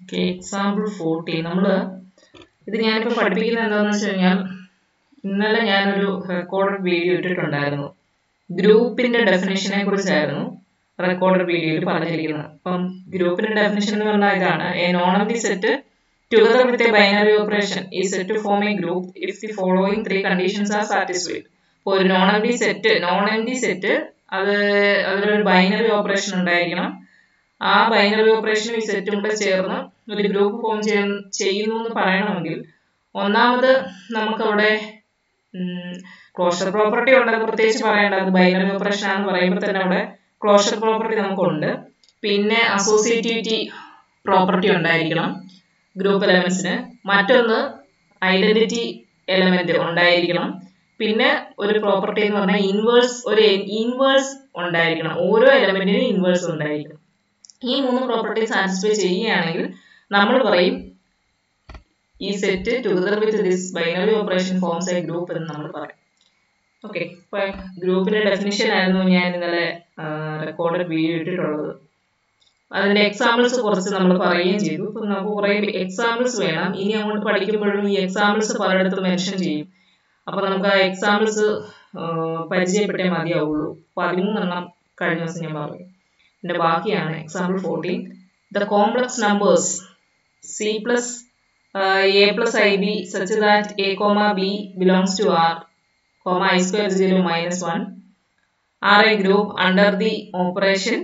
Okay example forty നമ്മൾ ഇത് ഞാനിപ്പോൾ പഠിപ്പിക്കുന്നത് എന്താണെന്ന് വെച്ച് കഴിഞ്ഞാൽ ഇന്നലെ ഞാനൊരു റെക്കോർഡഡ് വീഡിയോ ഇട്ടിട്ടുണ്ടായിരുന്നു ഗ്രൂപ്പിന്റെ ഡെഫിനേഷനെ കുറിച്ചായിരുന്നു റെക്കോർഡഡ് വീഡിയോയിൽ പറഞ്ഞിരിക്കുന്നത് അപ്പം ഗ്രൂപ്പിന്റെ ഡെഫിനേഷൻ എന്ന് പറഞ്ഞാൽ ഇതാണ് a non of the set together with a binary operation ഈ set form a group if the following three conditions are satisfied ഇപ്പോൾ ഒരു non empty set non empty set അത് അതിലൊരു ബൈനറി ഓപ്പറേഷൻ ഉണ്ടായിരിക്കണം ആ binary ഓപ്പറേഷനും ഈ സെറ്റും കൂടെ ചേർന്ന് ഒരു ഗ്രൂപ്പ് ഫോം ചെയ്യുന്നു എന്ന് പറയണമെങ്കിൽ ഒന്നാമത് നമുക്കവിടെ ക്ലോഷർ പ്രോപ്പർട്ടി ഉണ്ട് പ്രത്യേകിച്ച് പറയേണ്ട അത് ബൈനറി ഓപ്പറേഷൻ ആണെന്ന് പറയുമ്പോൾ തന്നെ അവിടെ ക്ലോഷർ പ്രോപ്പർട്ടി നമുക്കുണ്ട് പിന്നെ അസോസിയേറ്റിവിറ്റി പ്രോപ്പർട്ടി ഉണ്ടായിരിക്കണം ഗ്രൂപ്പ് എലമെന്റ്സിന് മറ്റൊന്ന് ഐഡന്റിറ്റി എലമെന്റ് ഉണ്ടായിരിക്കണം പിന്നെ ഒരു പ്രോപ്പർട്ടി എന്ന് പറഞ്ഞാൽ ഇൻവേഴ്സ് ഒരു ഇൻവേഴ്സ് ഉണ്ടായിരിക്കണം ഓരോ എലമെന്റിനും ഇൻവേഴ്സ് ഉണ്ടായിരിക്കണം ഈ മൂന്ന് പ്രോപ്പർട്ടി സാറ്റിസ്ഫൈ ചെയ്യുകയാണെങ്കിൽ നമ്മൾ പറയും ഈ set together with this binary operation forms a group എന്ന് നമ്മൾ പറയും ഓക്കെ ഇപ്പൊ ഗ്രൂപ്പിന്റെ ഡെഫിനിഷൻ ആയിരുന്നു ഞാൻ ഇന്നലെ റെക്കോർഡ് വീഡിയോ ഇട്ടിട്ടുള്ളത് അതിന്റെ എക്സാമ്പിൾസ് കുറച്ച് നമ്മൾ പറയുകയും ചെയ്തു ഇപ്പൊ നമുക്ക് കുറെ എക്സാമ്പിൾസ് വേണം ഇനി അങ്ങോട്ട് പഠിക്കുമ്പോഴും ഈ എക്സാമ്പിൾസ് പലയിടത്തും മെൻഷൻ ചെയ്യും അപ്പൊ നമുക്ക് ആ എക്സാമ്പിൾസ് പരിചയപ്പെട്ടേ മതിയാവുള്ളൂ പതിമൂന്നെണ്ണം കഴിഞ്ഞ ദിവസം ഞാൻ പറയും ഇതിന്റെ ബാക്കിയാണ് example fourteen the complex numbers C plus a plus I b such that a comma b belongs to R comma i square zero minus one are a group under the operation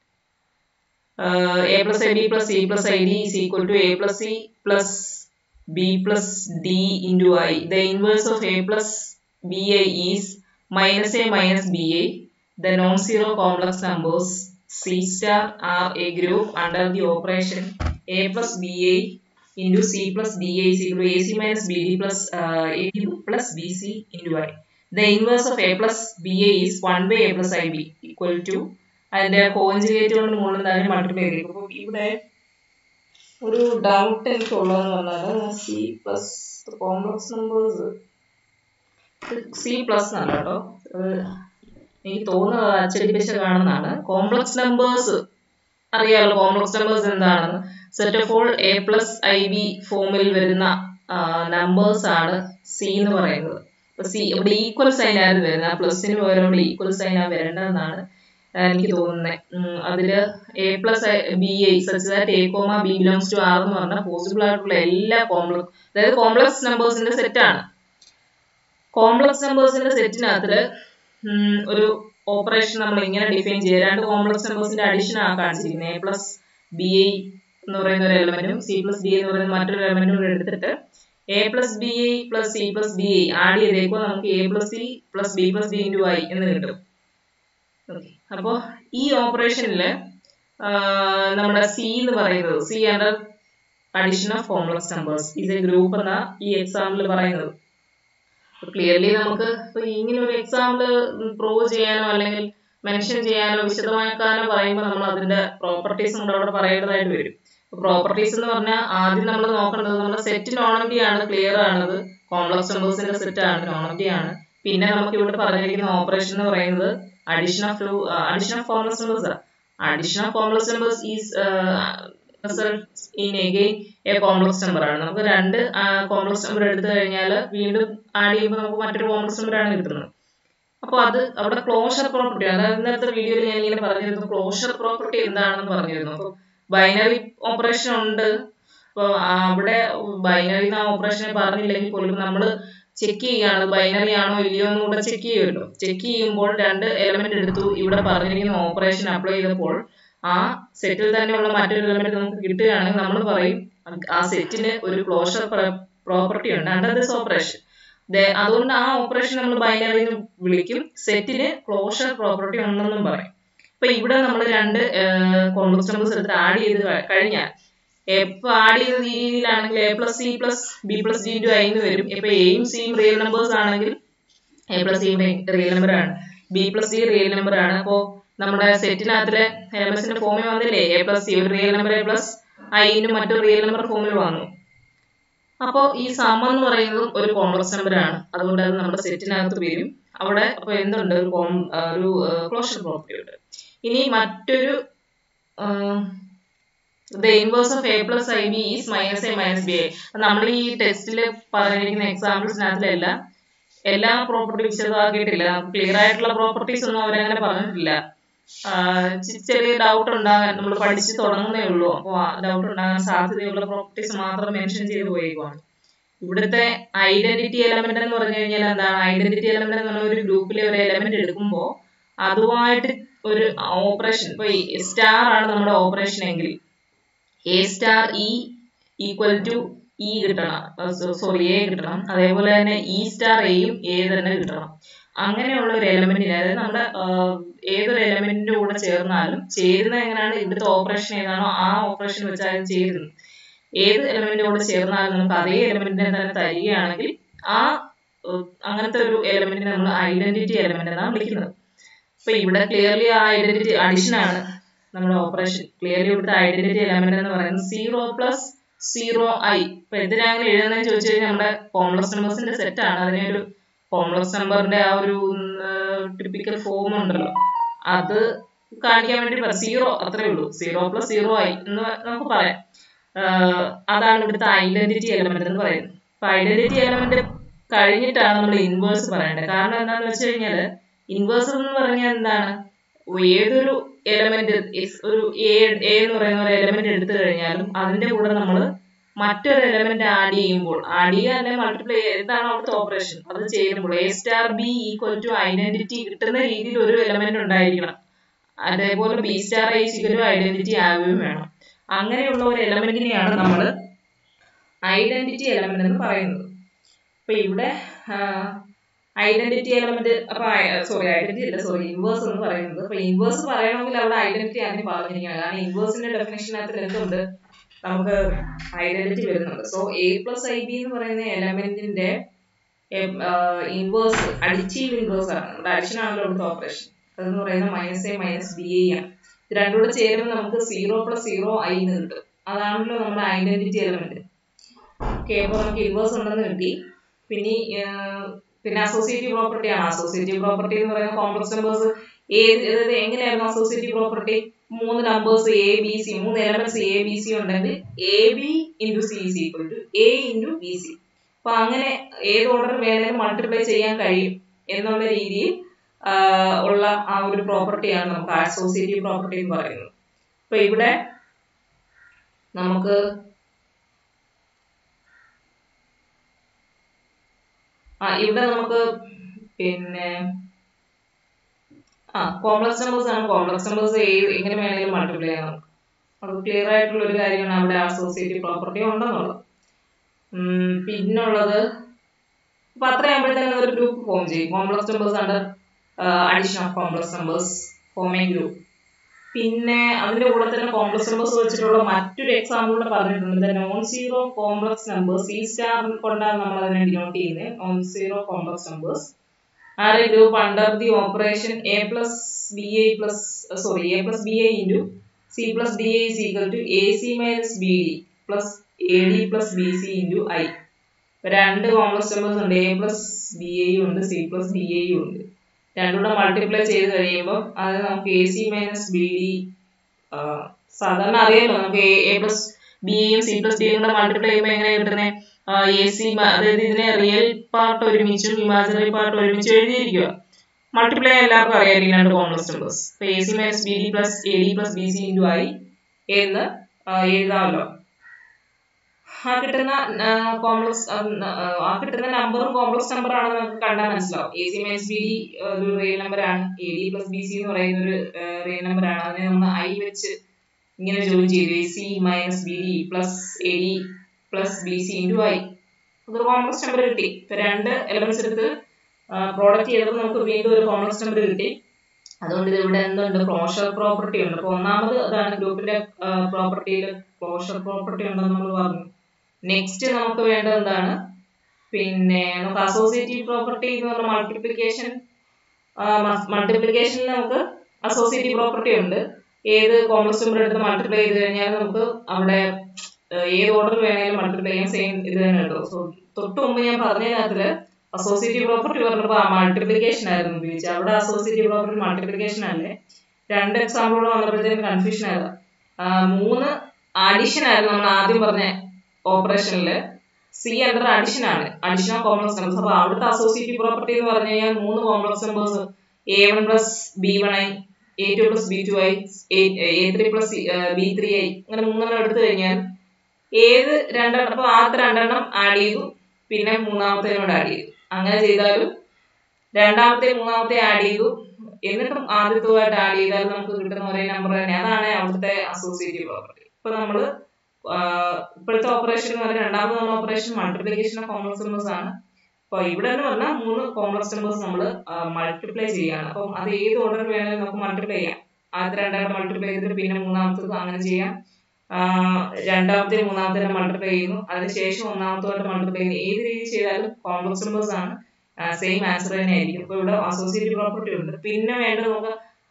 a plus I b plus c plus i d is equal to a plus c plus b plus d into i. The inverse of a plus bi is minus a minus ba. The non-zero complex numbers c star are a group under the operation a plus ba into c plus da is equal to ac minus bd plus uh, a plus bc into i. The inverse of a plus ba is 1 by a plus ib equal to അതിന്റെ conjugate കൊണ്ട് മുകളിൽ തന്നെ multiply ചെയ്യും അപ്പോൾ ഇവിടെ ഒരു doubt എനിക്കുള്ളതെന്ന് പറഞ്ഞാൽ C plus complex numbers C plus എന്നാണ് കേട്ടോ എനിക്ക് തോന്നുന്നത് അച്ചടിപ്പിച്ച കാണുന്നതാണ് കോംപ്ലക്സ് നമ്പേഴ്സ് അറിയാമല്ലോ കോംപ്ലക്സ് നമ്പേഴ്സ് എന്താണെന്ന് set of all a plus I b ഫോമിൽ വരുന്ന നമ്പേഴ്സ് ആണ് സി എന്ന് പറയുന്നത് അപ്പൊ സി ഇവിടെ ഈക്വൽ സൈൻ ആയിരുന്നു വരുന്നത് ആ പ്ലസിന് പകരം ഇവിടെ ഈക്വൽ സൈൻ ആ വരേണ്ടതെന്നാണ് എനിക്ക് തോന്നുന്നത് അതില് a plus b i such that a comma b belongs to R എന്ന് പറഞ്ഞാൽ പോസിബിൾ ആയിട്ടുള്ള എല്ലാ കോംപ്ലക്സ് അതായത് കോംപ്ലക്സ് നമ്പേഴ്സിന്റെ സെറ്റ് ആണ് കോംപ്ലക്സ് നമ്പേഴ്സിന്റെ സെറ്റിനകത്തില് ഒരു ഓപ്പറേഷൻ നമ്മൾ ഇങ്ങനെ ഡിഫൈൻ ചെയ്യുക രണ്ട് കോംപ്ലക്സ് നമ്പേഴ്സിന്റെ അഡീഷൻ ആണ് കാണിച്ചിരിക്കുന്നത് എ പ്ലസ് ബി ഐ എന്ന് പറയുന്ന ഒരു എലമെന്റും സി പ്ലസ് ബി എന്ന് പറയുന്ന മറ്റൊരു എലമെന്റും കൂടെ എടുത്തിട്ട് a plus b i plus c plus b i add ചെയ്തേക്കുമ്പോൾ നമുക്ക് a plus c plus b plus b into i എന്ന് കിട്ടും അപ്പോൾ ഈ ഓപ്പറേഷനിൽ നമ്മുടെ സി എന്ന് പറയുന്നത് C under addition of complex numbers ഇത് ഗ്രൂപ്പ് എന്ന ഈ എക്സാമ്പിൾ പറയുന്നത് ക്ലിയർലി നമുക്ക് ഇങ്ങനെ ഒരു എക്സാമ്പിൾ പ്രൂവ് ചെയ്യാനോ അല്ലെങ്കിൽ മെൻഷൻ ചെയ്യാനോ വിശദമാക്കാനോ പറയുമ്പോൾ നമ്മൾ അതിന്റെ പ്രോപ്പർട്ടീസ് കൂടെ അവിടെ പറയേണ്ടതായിട്ട് വരും പ്രോപ്പർട്ടീസ് എന്ന് പറഞ്ഞാൽ ആദ്യം നമ്മൾ നോക്കേണ്ടത് നമ്മുടെ സെറ്റ് നോണമിറ്റി ആണ് ക്ലിയർ ആണത് കോംപ്ലക്സ് നമ്പേഴ്സിന്റെ സെറ്റ് ആണ് നോണമിറ്റി ആണ് പിന്നെ നമുക്ക് ഇവിടെ പറഞ്ഞിരിക്കുന്ന ഓപ്പറേഷൻ എന്ന് പറയുന്നത് addition of two uh, addition of complex numbers addition of complex numbers is uh, results in again a complex number ആണ് നമുക്ക് രണ്ട് കോംപ്ലക്സ് നമ്പർ എടുത്തു കഴിഞ്ഞാൽ വീണ്ടും ആഡ് ചെയ്യുമ്പോൾ നമുക്ക് മറ്റൊരു കോംപ്ലക്സ് നമ്പർ ആണ് കിട്ടുന്നത് അപ്പോൾ അത് അവിടെ ക്ലോഷർ പ്രോപ്പർട്ടി അതായത് ഇന്നത്തെ വീഡിയോയിൽ ഞാൻ ഇങ്ങനെ പറഞ്ഞിരുന്നു ക്ലോഷർ പ്രോപ്പർട്ടി എന്താണെന്ന് പറഞ്ഞിരുന്നു അപ്പോൾ ബൈനറി ഓപ്പറേഷൻ ഉണ്ട് അപ്പോൾ അവിടെ ബൈനറി ഓപ്പറേഷനെ പറഞ്ഞില്ലെങ്കിൽ പോലും നമ്മൾ ചെക്ക് ചെയ്യുകയാണ് ബൈനറി ആണോ ഇല്ലയോ എന്ന് കൂടെ ചെക്ക് ചെയ്യുമല്ലോ ചെക്ക് ചെയ്യുമ്പോൾ രണ്ട് എലമെന്റ് എടുത്തു ഇവിടെ പറഞ്ഞിരിക്കുന്ന ഓപ്പറേഷൻ അപ്ലൈ ചെയ്തപ്പോൾ ആ സെറ്റിൽ തന്നെയുള്ള മറ്റൊരു എലമെന്റ് നമുക്ക് കിട്ടുകയാണെങ്കിൽ നമ്മൾ പറയും ആ സെറ്റിന് ഒരു ക്ലോഷർ പ്രോപ്പർട്ടി ഉണ്ട് അണ്ടർ ദിസ് ഓപ്പറേഷൻ അതുകൊണ്ട് ആ ഓപ്പറേഷൻ നമ്മൾ ബൈനറി എന്ന് വിളിക്കും സെറ്റിന് ക്ലോഷർ പ്രോപ്പർട്ടി ഉണ്ടെന്നും പറയും ഇപ്പൊ ഇവിടെ നമ്മൾ രണ്ട് കോംപ്ലക്സ് നമ്പേഴ്സ് എടുത്ത് ആഡ് ചെയ്ത് കഴിഞ്ഞാൽ എപ്പോ ആഡ് ചെയ്ത ഈ രീതിയിലാണെങ്കിൽ a plus c plus b plus g into i എന്ന് വരും ഇപ്പൊ എയും സിയും റിയൽ നമ്പേഴ്സ് ആണെങ്കിൽ എ പ്ലസ് സിയും റിയൽ നമ്പർ ആണ് b plus c real number ആണ് അപ്പോ നമ്മുടെ സെറ്റിനകത്തിലെ എലമെന്റ്സിന്റെ ഫോമിൽ വന്നില്ലേ എ പ്ലസ് സി ഒരു റിയൽ നമ്പർ എ പ്ലസ് ഐന്റെ മറ്റൊരു റിയൽ നമ്പർ ഫോമിൽ വന്നു അപ്പോ ഈ സം എന്ന് പറയുന്നതും ഒരു കോംപ്ലക്സ് നമ്പർ ആണ് അതുകൊണ്ട് അത് നമ്മുടെ സെറ്റിനകത്ത് വരും അവിടെ അപ്പൊ എന്തുണ്ട് ഒരു ഒരു ക്ലോഷർ പ്രോപ്പർട്ടി ഉണ്ട് ഇനി മറ്റൊരു the inverse of a plus I b is minus A minus b i നമ്മൾ ഈ ടെസ്റ്റിൽ പറഞ്ഞിരിക്കുന്ന എക്സാമ്പിൾസിനകത്തിലെല്ലാം എല്ലാ പ്രോപ്പർട്ടി വിശദമാക്കിയിട്ടില്ല ക്ലിയർ ആയിട്ടുള്ള പ്രോപ്പർട്ടീസ് ഒന്നും അവരങ്ങനെ പറഞ്ഞിട്ടില്ല ചെറിയ ഡൗട്ട് ഉണ്ടാകാൻ നമ്മൾ പഠിച്ച് തുടങ്ങുന്നേ ഉള്ളൂ അപ്പോൾ ഡൗട്ട് ഉണ്ടാകാൻ സാധ്യതയുള്ള പ്രോപ്പർട്ടീസ് മാത്രം മെൻഷൻ ചെയ്ത് പോയേക്കുവാണ് ഇവിടുത്തെ ഐഡന്റിറ്റി എലമെന്റ് എന്ന് പറഞ്ഞു കഴിഞ്ഞാൽ എന്താണ് ഐഡന്റിറ്റി എലമെന്റ് എന്ന് പറഞ്ഞ ഒരു ഗ്രൂപ്പിലെ ഒരു എലമെന്റ് എടുക്കുമ്പോൾ അതുമായിട്ട് ഒരു ഓപ്പറേഷൻ ഇപ്പൊ സ്റ്റാർ ആണ് നമ്മുടെ ഓപ്പറേഷൻ എങ്കിൽ a star e equal to e കിട്ടണം സോറി എ കിട്ടണം അതേപോലെ തന്നെ ഇ സ്റ്റാർ എയും എ തന്നെ കിട്ടണം അങ്ങനെയുള്ള ഒരു എലമെന്റിന് അതായത് നമ്മുടെ ഏതൊരു എലമെന്റിന്റെ കൂടെ ചേർന്നാലും ചേരുന്നത് എങ്ങനെയാണ് ഇവിടുത്തെ ഓപ്പറേഷൻ ഏതാണോ ആ ഓപ്പറേഷൻ വെച്ചാണ് ചേരുന്നത് ഏത് എലമെന്റിന്റെ കൂടെ ചേർന്നാലും നമുക്ക് അതേ എലമെന്റിനെ തന്നെ തരികയാണെങ്കിൽ ആ അങ്ങനത്തെ ഒരു എലമെന്റിനെ നമ്മൾ ഐഡന്റിറ്റി എലമെന്റ് എന്നാണ് വിളിക്കുന്നത് അപ്പൊ ഇവിടെ ക്ലിയർലി ആ ഐഡന്റിറ്റി അഡിഷൻ ആണ് നമ്മുടെ ഓപ്പറേഷൻ ക്ലിയർലി ഇവിടുത്തെ ഐഡന്റിറ്റി എലമെന്റ് എന്ന് പറയുന്നത് സീറോ പ്ലസ് സീറോ ഐ ഇപ്പൊ എന്തിനാണ് എഴുതുന്നതെന്ന് ചോദിച്ചു കഴിഞ്ഞാൽ നമ്മുടെ കോംപ്ലക്സ് നമ്പേഴ്സിന്റെ സെറ്റ് ആണ് അതിനെ ഒരു കോംപ്ലക്സ് നമ്പറിന്റെ ആ ഒരു ടിപ്പിക്കൽ ഫോം ഉണ്ടല്ലോ അത് കാണിക്കാൻ വേണ്ടി സീറോ അത്രേ ഉള്ളൂ സീറോ പ്ലസ് സീറോ ഐ എന്ന് നമുക്ക് പറയാം അതാണ് ഇവിടുത്തെ ഐഡന്റിറ്റി എലമെന്റ് എന്ന് പറയുന്നത് അപ്പൊ ഐഡന്റിറ്റി എലമെന്റ് കഴിഞ്ഞിട്ടാണ് നമ്മൾ ഇൻവേഴ്സ് പറയേണ്ടത് കാരണം എന്താണെന്ന് വെച്ച് കഴിഞ്ഞാല് ഇൻവേഴ്സ് എന്ന് പറഞ്ഞാൽ എന്താണ് ഏതൊരു എലമെന്റ് ഒരു എ എന്ന് പറയുന്ന ഒരു എലമെന്റ് എടുത്തു കഴിഞ്ഞാലും അതിന്റെ കൂടെ നമ്മൾ മറ്റൊരു എലമെന്റ് ആഡ് ചെയ്യുമ്പോൾ ആഡ് ചെയ്യുക അല്ലെങ്കിൽ മൾട്ടിപ്ലൈ എന്താണ് അവിടുത്തെ ഓപ്പറേഷൻ അത് ചെയ്യുമ്പോൾ a star b equal to identity കിട്ടുന്ന രീതിയിൽ ഒരു എലമെന്റ് ഉണ്ടായിരിക്കണം അതേപോലെ b star i equal to identity ആവുകയും വേണം അങ്ങനെയുള്ള ഒരു എലമെന്റിനെയാണ് നമ്മൾ ഐഡന്റിറ്റി എലമെന്റ് എന്ന് പറയുന്നത് അപ്പൊ ഇവിടെ ഐഡന്റിറ്റി എലമെന്റ് അപ്പൊ സോറി ഐഡന്റിറ്റി അല്ല സോറി ഇൻവേഴ്സ് എന്ന് പറയുന്നത് അപ്പൊ ഇൻവേഴ്സ് പറയണമെങ്കിൽ അവിടെ ഐഡന്റിറ്റി ആദ്യം പറഞ്ഞിരിക്കണം കാരണം ഇൻവേഴ്സിന്റെ ഡെഫിനേഷനകത്ത് എന്തുണ്ട് നമുക്ക് ഐഡന്റിറ്റി വരുന്നുണ്ട് so a plus I b എന്ന് പറയുന്ന എലമെന്റിന്റെ ഇൻവേഴ്സ് അഡിറ്റീവ് ഇൻവേഴ്സ് ആണ് നമ്മുടെ അഡിഷൻ ആണല്ലോ അവിടുത്തെ ഓപ്പറേഷൻ അതെന്ന് പറയുന്നത് minus A minus b a ആണ് ഇത് രണ്ടും കൂടെ ചേരുമ്പോൾ നമുക്ക് സീറോ പ്ലസ് സീറോ ഐ എന്ന് കിട്ടും അതാണല്ലോ നമ്മുടെ ഐഡന്റിറ്റി എലമെന്റ് ഓക്കെ അപ്പൊ നമുക്ക് ഇൻവേഴ്സ് ഉണ്ടെന്ന് കിട്ടി പിന്നെ പിന്നെ അസോസിയേറ്റീവ് പ്രോപ്പർട്ടി ആണ് അസോസിയേറ്റീവ് പ്രോപ്പർട്ടി എന്ന് പറയുന്ന കോംപ്ലക്സ് നമ്പേഴ്സ് ഏത് എങ്ങനെയായിരുന്നു അസോസിയേറ്റീവ് പ്രോപ്പർട്ടി മൂന്ന് നമ്പേഴ്സ് എ ബി സി മൂന്ന് എലമെന്റ്സ് എ ബി സി ഉണ്ടെങ്കിൽ a B into c is equal to A into b c അപ്പൊ അങ്ങനെ ഏത് ഓർഡർ വേണേലും മൾട്ടിപ്ലൈ ചെയ്യാൻ കഴിയും എന്നുള്ള രീതിയിൽ ഉള്ള ആ ഒരു പ്രോപ്പർട്ടിയാണ് നമുക്ക് അസോസിയേറ്റീവ് പ്രോപ്പർട്ടി എന്ന് പറയുന്നത് അപ്പൊ ഇവിടെ നമുക്ക് ആ ഇവിടെ നമുക്ക് പിന്നെ ആ കോംപ്ലക്സ് നമ്പേഴ്സ് ആണ് കോംപ്ലക്സ് നമ്പേഴ്സ് എങ്ങനെ വേണമെങ്കിലും മൾട്ടിപ്ലൈ ചെയ്യാം നമുക്ക് അത് ക്ലിയർ ആയിട്ടുള്ള ഒരു കാര്യമാണ് അവിടെ അസോസിയേറ്റീവ് പ്രോപ്പർട്ടി ഉണ്ടെന്നുള്ളത് പിന്നുള്ളത് അപ്പൊ അത്രയാകുമ്പോഴത്തേനും ഒരു ഗ്രൂപ്പ് ഫോം ചെയ്യും complex numbers under addition of complex numbers form a group പിന്നെ അതിന്റെ കൂടെ തന്നെ കോംപ്ലക്സ് നമ്പേഴ്സ് വെച്ചിട്ടുള്ള മറ്റൊരു എക്സാമ്പിൾ കൂടെ പറഞ്ഞിട്ടുണ്ട് നോൺ സീറോ കോംപ്ലക്സ് നമ്പേഴ്സ് ഈ സ്റ്റാർ കൊണ്ടാണ് നമ്മൾ അതിനെ ഡിനോട്ട് ചെയ്യുന്നത് non zero complex numbers are a group under the operation a plus b a plus sorry a plus b a into c plus d a is equal to A c minus b d plus a d plus b c into i രണ്ട് complex numbers ഉണ്ട് a plus b എയും ഉണ്ട് C plus D എയും ഉണ്ട് രണ്ടുകൂടെ multiply ചെയ്ത് കഴിയുമ്പോൾ അത് നമുക്ക് a c minus b d സാധാരണ അറിയാലോ നമുക്ക് എ പ്ലസ് ബി എയും സി പ്ലസ് ഡിയും കൂടെ മൾട്ടിപ്ലൈ ചെയ്യുമ്പോൾ എങ്ങനെയാണ് കിട്ടുന്നത് എ സി അതായത് ഇതിനെ റിയൽ പാർട്ട് ഒരുമിച്ചും ഇമാജിനറി പാർട്ട് ഒരുമിച്ചും എഴുതിയിരിക്കുക മൾട്ടിപ്ലൈ എല്ലാവർക്കും അറിയായിരിക്കും രണ്ട് കോംപ്ലക്സ് നമ്പേഴ്സ് അപ്പൊ a c minus b d plus a d plus b c into i എന്ന് എഴുതാമല്ലോ ആ കിട്ടുന്ന കോംപ്ലക്സ് ആ കിട്ടുന്ന നമ്പറും കോംപ്ലക്സ് നമ്പർ ആണെന്ന് നമുക്ക് കണ്ടാൽ മനസ്സിലാവും a c minus b d ഒരു റിയൽ നമ്പർ ആണ് a d plus b C എന്ന് പറയുന്ന ഒരു റിയൽ നമ്പർ ആണ് അതിനെ നമ്മൾ ഐ വെച്ച് ഇങ്ങനെ ജോയിൻ ചെയ്തു a c minus b d plus a d plus b c into i അതൊരു കോംപ്ലക്സ് നമ്പർ കിട്ടി ഇപ്പൊ രണ്ട് എലമെന്റ്സ് എടുത്ത് പ്രോഡക്റ്റ് ചെയ്തപ്പോൾ നമുക്ക് വീണ്ടും ഒരു കോംപ്ലക്സ് നമ്പർ കിട്ടി അതുകൊണ്ട് ഇത് ഇവിടെ എന്തുണ്ട് ക്ലോഷർ പ്രോപ്പർട്ടി ഉണ്ട് അപ്പൊ ഒന്നാമത് അതാണ് ഗ്രൂപ്പിന്റെ പ്രോപ്പർട്ടിയിൽ ക്ലോഷർ പ്രോപ്പർട്ടി ഉണ്ടെന്ന് നമ്മൾ പറഞ്ഞു നെക്സ്റ്റ് നമുക്ക് വേണ്ടത് എന്താണ് പിന്നെ നമുക്ക് അസോസിയേറ്റീവ് പ്രോപ്പർട്ടി എന്ന് പറഞ്ഞ മൾട്ടിപ്ലിക്കേഷൻ മൾട്ടിപ്ലിക്കേഷനിൽ നമുക്ക് അസോസിയേറ്റീവ് പ്രോപ്പർട്ടി ഉണ്ട് ഏത് കോംപ്ലക്സ് നമ്പർ എടുത്ത് മൾട്ടിപ്ലൈ ചെയ്ത് കഴിഞ്ഞാൽ നമുക്ക് അവിടെ ഏത് ഓർഡർ വേണമെങ്കിലും മൾട്ടിപ്ലൈ ചെയ്യാൻ സെയിം ഇത് തന്നെ കിട്ടും സോ തൊട്ട് മുമ്പ് ഞാൻ പറഞ്ഞതിനകത്തില് അസോസിയേറ്റീവ് പ്രോപ്പർട്ടി പറഞ്ഞപ്പോൾ ആ മൾട്ടിപ്ലിക്കേഷൻ ആയിരുന്നു ഉപയോഗിച്ചത് അവിടെ അസോസിയേറ്റീവ് പ്രോപ്പർട്ടി മൾട്ടിപ്ലിക്കേഷൻ അല്ലേ രണ്ട് എക്സാമ്പിളുകൾ വന്നപ്പോഴത്തേക്കും കൺഫ്യൂഷൻ ആയതാ മൂന്ന് അഡിഷൻ ആയിരുന്നു നമ്മൾ ആദ്യം പറഞ്ഞ ഓപ്പറേഷനില് സി അണ്ടർ അഡിഷൻ ആണ് അഡിഷൻ ഓഫ് കോംപ്ലക്സ് നമ്പേഴ്സ് അപ്പൊ അവിടുത്തെ അസോസിയേറ്റീവ് പ്രോപ്പർട്ടി എന്ന് പറഞ്ഞു കഴിഞ്ഞാൽ മൂന്ന് complex numbers a one plus B one i a two plus B two i a three plus b three i അങ്ങനെ മൂന്നെണ്ണം എടുത്തു കഴിഞ്ഞാൽ ഏത് രണ്ടെണ്ണം അപ്പൊ ആദ്യത്തെ രണ്ടെണ്ണം ആഡ് ചെയ്തു പിന്നെ മൂന്നാമത്തേനോട് ആഡ് ചെയ്തു അങ്ങനെ ചെയ്താലും രണ്ടാമത്തെ മൂന്നാമത്തെ ആഡ് ചെയ്തു എന്നിട്ടും ആദ്യത്തുമായിട്ട് ആഡ് ചെയ്താൽ നമുക്ക് കിട്ടുന്ന ഒരേ നമ്പർ തന്നെ അതാണ് അവിടുത്തെ അസോസിയേറ്റീവ് പ്രോപ്പർട്ടി ഇപ്പൊ നമ്മള് ഇപ്പോഴത്തെ ഓപ്പറേഷൻ എന്ന് പറഞ്ഞാൽ രണ്ടാമത് നമ്മൾ operation multiplication of complex numbers ആണ് അപ്പൊ ഇവിടെ എന്ന് പറഞ്ഞാൽ മൂന്ന് കോംപ്ലക്സ് നമ്പേഴ്സ് നമ്മൾ മൾട്ടിപ്ലൈ ചെയ്യാണ് അപ്പം അത് ഏത് ഓർഡർ വേണമെങ്കിലും നമുക്ക് മൾട്ടിപ്ലൈ ചെയ്യാം ആദ്യത്തെ രണ്ടാമത്തെ മൾട്ടിപ്ലൈ ചെയ്തിട്ട് പിന്നെ മൂന്നാമത്തത് അങ്ങനെ ചെയ്യാം രണ്ടാമത്തെ മൂന്നാമത്തെ മൾട്ടിപ്ലൈ ചെയ്യുന്നു അതിനുശേഷം ഒന്നാമത്തോട്ട് മൾട്ടിപ്ലൈ ചെയ്യുന്നു ഏത് രീതി ചെയ്താലും കോംപ്ലക്സ് നമ്പേഴ്സ് ആണ് സെയിം ആൻസർ തന്നെ ആയിരിക്കും ഇപ്പൊ ഇവിടെ അസോസിയേറ്റീവ് പ്രോപ്പർട്ടി ഉണ്ട് പിന്നെ വേണ്ടത് നമുക്ക്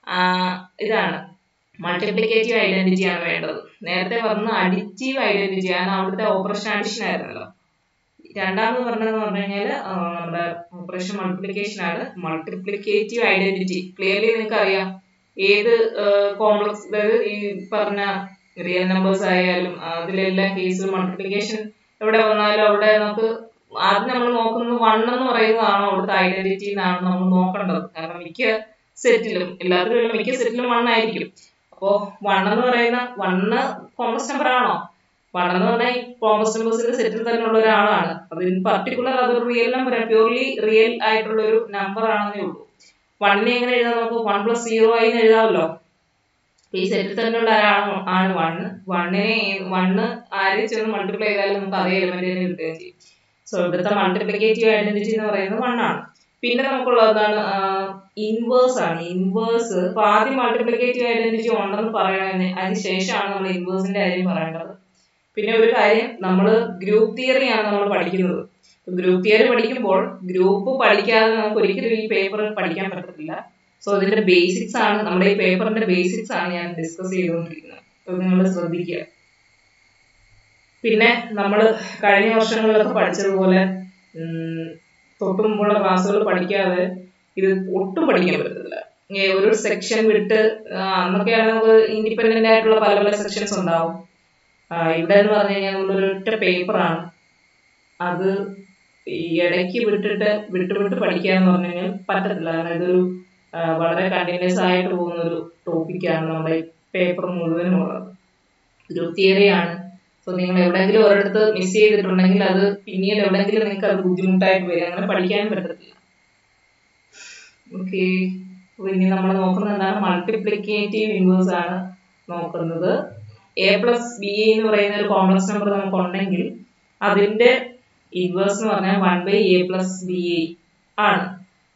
ഇതാണ് മൾട്ടിപ്ലിക്കേറ്റീവ് ഐഡന്റിറ്റി ആണ് വേണ്ടത് നേരത്തെ പറഞ്ഞ അഡിറ്റീവ് ഐഡന്റിറ്റി ആണ് അവിടുത്തെ ഓപ്പറേഷൻ അഡിഷൻ ആയിരുന്നല്ലോ രണ്ടാമത് പറഞ്ഞതെന്ന് പറഞ്ഞു കഴിഞ്ഞാൽ നമ്മുടെ ഓപ്പറേഷൻ മൾട്ടിപ്ലിക്കേഷൻ ആണ് മൾട്ടിപ്ലിക്കേറ്റീവ് ഐഡന്റിറ്റി ക്ലിയർലി നിങ്ങൾക്ക് അറിയാം ഏത് കോംപ്ലക്സ് അതായത് ഈ പറഞ്ഞ റിയൽ നമ്പേഴ്സ് ആയാലും അതിലെല്ലാം കേസിൽ മൾട്ടിപ്ലിക്കേഷൻ എവിടെ വന്നാലും അവിടെ നമുക്ക് ആദ്യം നമ്മൾ നോക്കുന്നത് വൺ എന്ന് പറയുന്നതാണോ അവിടുത്തെ ഐഡന്റിറ്റി എന്നാണ് നമ്മൾ നോക്കേണ്ടത് കാരണം മിക്ക സെറ്റിലും എല്ലാത്തിലും മിക്ക സെറ്റിലും വൺ ആയിരിക്കും അപ്പോ വൺ എന്ന് പറയുന്ന വണ്ണ് കോംപ്ലക്സ് നമ്പർ ആണോ വൺ എന്ന് പറഞ്ഞാൽ ഈ കോംപ്ലക്സ് നമ്പേഴ്സിന്റെ സെറ്റിൽ തന്നെ ഉള്ള ഒരാളാണ് അത് ഇൻ പർട്ടിക്കുലർ അതൊരു റിയൽ നമ്പർ പ്യൂർലി റിയൽ ആയിട്ടുള്ള ഒരു നമ്പർ ആണെന്നേ ഉള്ളൂ വണ്ണിനെ എങ്ങനെ എഴുതാം നമുക്ക് വൺ പ്ലസ് സീറോ ആയി എഴുതാമല്ലോ ഈ സെറ്റിൽ തന്നെയുള്ള ഒരാളാണ് ആണ് വണ്ണ് വണ്ണിനെ വണ്ണ് ആരെ ചെന്ന് മൾട്ടിപ്ലൈ ചെയ്താലും നമുക്ക് അതേ എലിമെന്റ് തന്നെ കിട്ടുകയും ചെയ്യും സോ ഇവിടുത്തെ മൾട്ടിപ്ലിക്കേറ്റീവ് ഐഡന്റിറ്റി എന്ന് പറയുന്നത് വൺ ആണ് പിന്നെ നമുക്കുള്ളതാണ് ഇൻവേഴ്സ് ആണ് ഇൻവേഴ്സ് ഇപ്പൊ ആദ്യം മൾട്ടിപ്ലിക്കേറ്റീവ് ഐഡന്റിറ്റി ഉണ്ടെന്ന് പറയണതിന് അതിന് ശേഷമാണ് നമ്മൾ ഇൻവേഴ്സിന്റെ കാര്യം പറയേണ്ടത് പിന്നെ ഒരു കാര്യം നമ്മൾ ഗ്രൂപ്പ് തിയറി ആണ് നമ്മൾ പഠിക്കുന്നത് ഗ്രൂപ്പ് തിയറി പഠിക്കുമ്പോൾ ഗ്രൂപ്പ് പഠിക്കാതെ നമുക്ക് ഒരിക്കലും ഈ പേപ്പർ പഠിക്കാൻ പറ്റത്തില്ല സോ ഇതിന്റെ ബേസിക്സ് ആണ് നമ്മുടെ ഈ പേപ്പറിന്റെ ബേസിക്സ് ആണ് ഞാൻ ഡിസ്കസ് ചെയ്തുകൊണ്ടിരിക്കുന്നത് അപ്പൊ നിങ്ങൾ ശ്രദ്ധിക്കുക പിന്നെ നമ്മൾ കഴിഞ്ഞ വർഷങ്ങളിലൊക്കെ പഠിച്ചതുപോലെ തൊട്ടു മുമ്പുള്ള ക്ലാസ്സുകൾ പഠിക്കാതെ ഇത് ഒട്ടും പഠിക്കാൻ പറ്റത്തില്ല ഒരു സെക്ഷൻ വിട്ട് അന്നൊക്കെയാണ് നമുക്ക് ഇൻഡിപെൻഡന്റ് ആയിട്ടുള്ള പല പല സെക്ഷൻസ് ഉണ്ടാവും ഇവിടെ എന്ന് പറഞ്ഞു കഴിഞ്ഞാൽ നമ്മളൊരു ഒറ്റ പേപ്പറാണ് അത് ഈ ഇടയ്ക്ക് വിട്ടിട്ട് വിട്ട് വിട്ട് പഠിക്കുക എന്ന് പറഞ്ഞു കഴിഞ്ഞാൽ പറ്റത്തില്ല കാരണം ഇതൊരു വളരെ കണ്ടിന്യൂസ് ആയിട്ട് പോകുന്ന ഒരു ടോപ്പിക്കാണ് നമ്മുടെ പേപ്പർ മുഴുവനും ഉള്ളത് ഗ്രൂപ്പ് തിയറി ആണ് സോ നിങ്ങൾ എവിടെയെങ്കിലും ഒരിടത്ത് മിസ് ചെയ്തിട്ടുണ്ടെങ്കിൽ അത് പിന്നീട് എവിടെയെങ്കിലും നിങ്ങൾക്ക് അത് ബുദ്ധിമുട്ടായിട്ട് വരും അങ്ങനെ പഠിക്കാനും പറ്റത്തില്ല ഓക്കെ ഇനി നമ്മൾ നോക്കുന്നത് എന്താണ് മൾട്ടിപ്ലിക്കേറ്റീവ് ഇൻവേഴ്സ് ആണ് നോക്കുന്നത് എ പ്ലസ് ബി എന്ന് പറയുന്ന ഒരു കോംപ്ലക്സ് നമ്പർ നമുക്ക് ഉണ്ടെങ്കിൽ അതിന്റെ ഇൻവേഴ്സ് എന്ന് പറഞ്ഞാൽ one by a plus b a ആണ്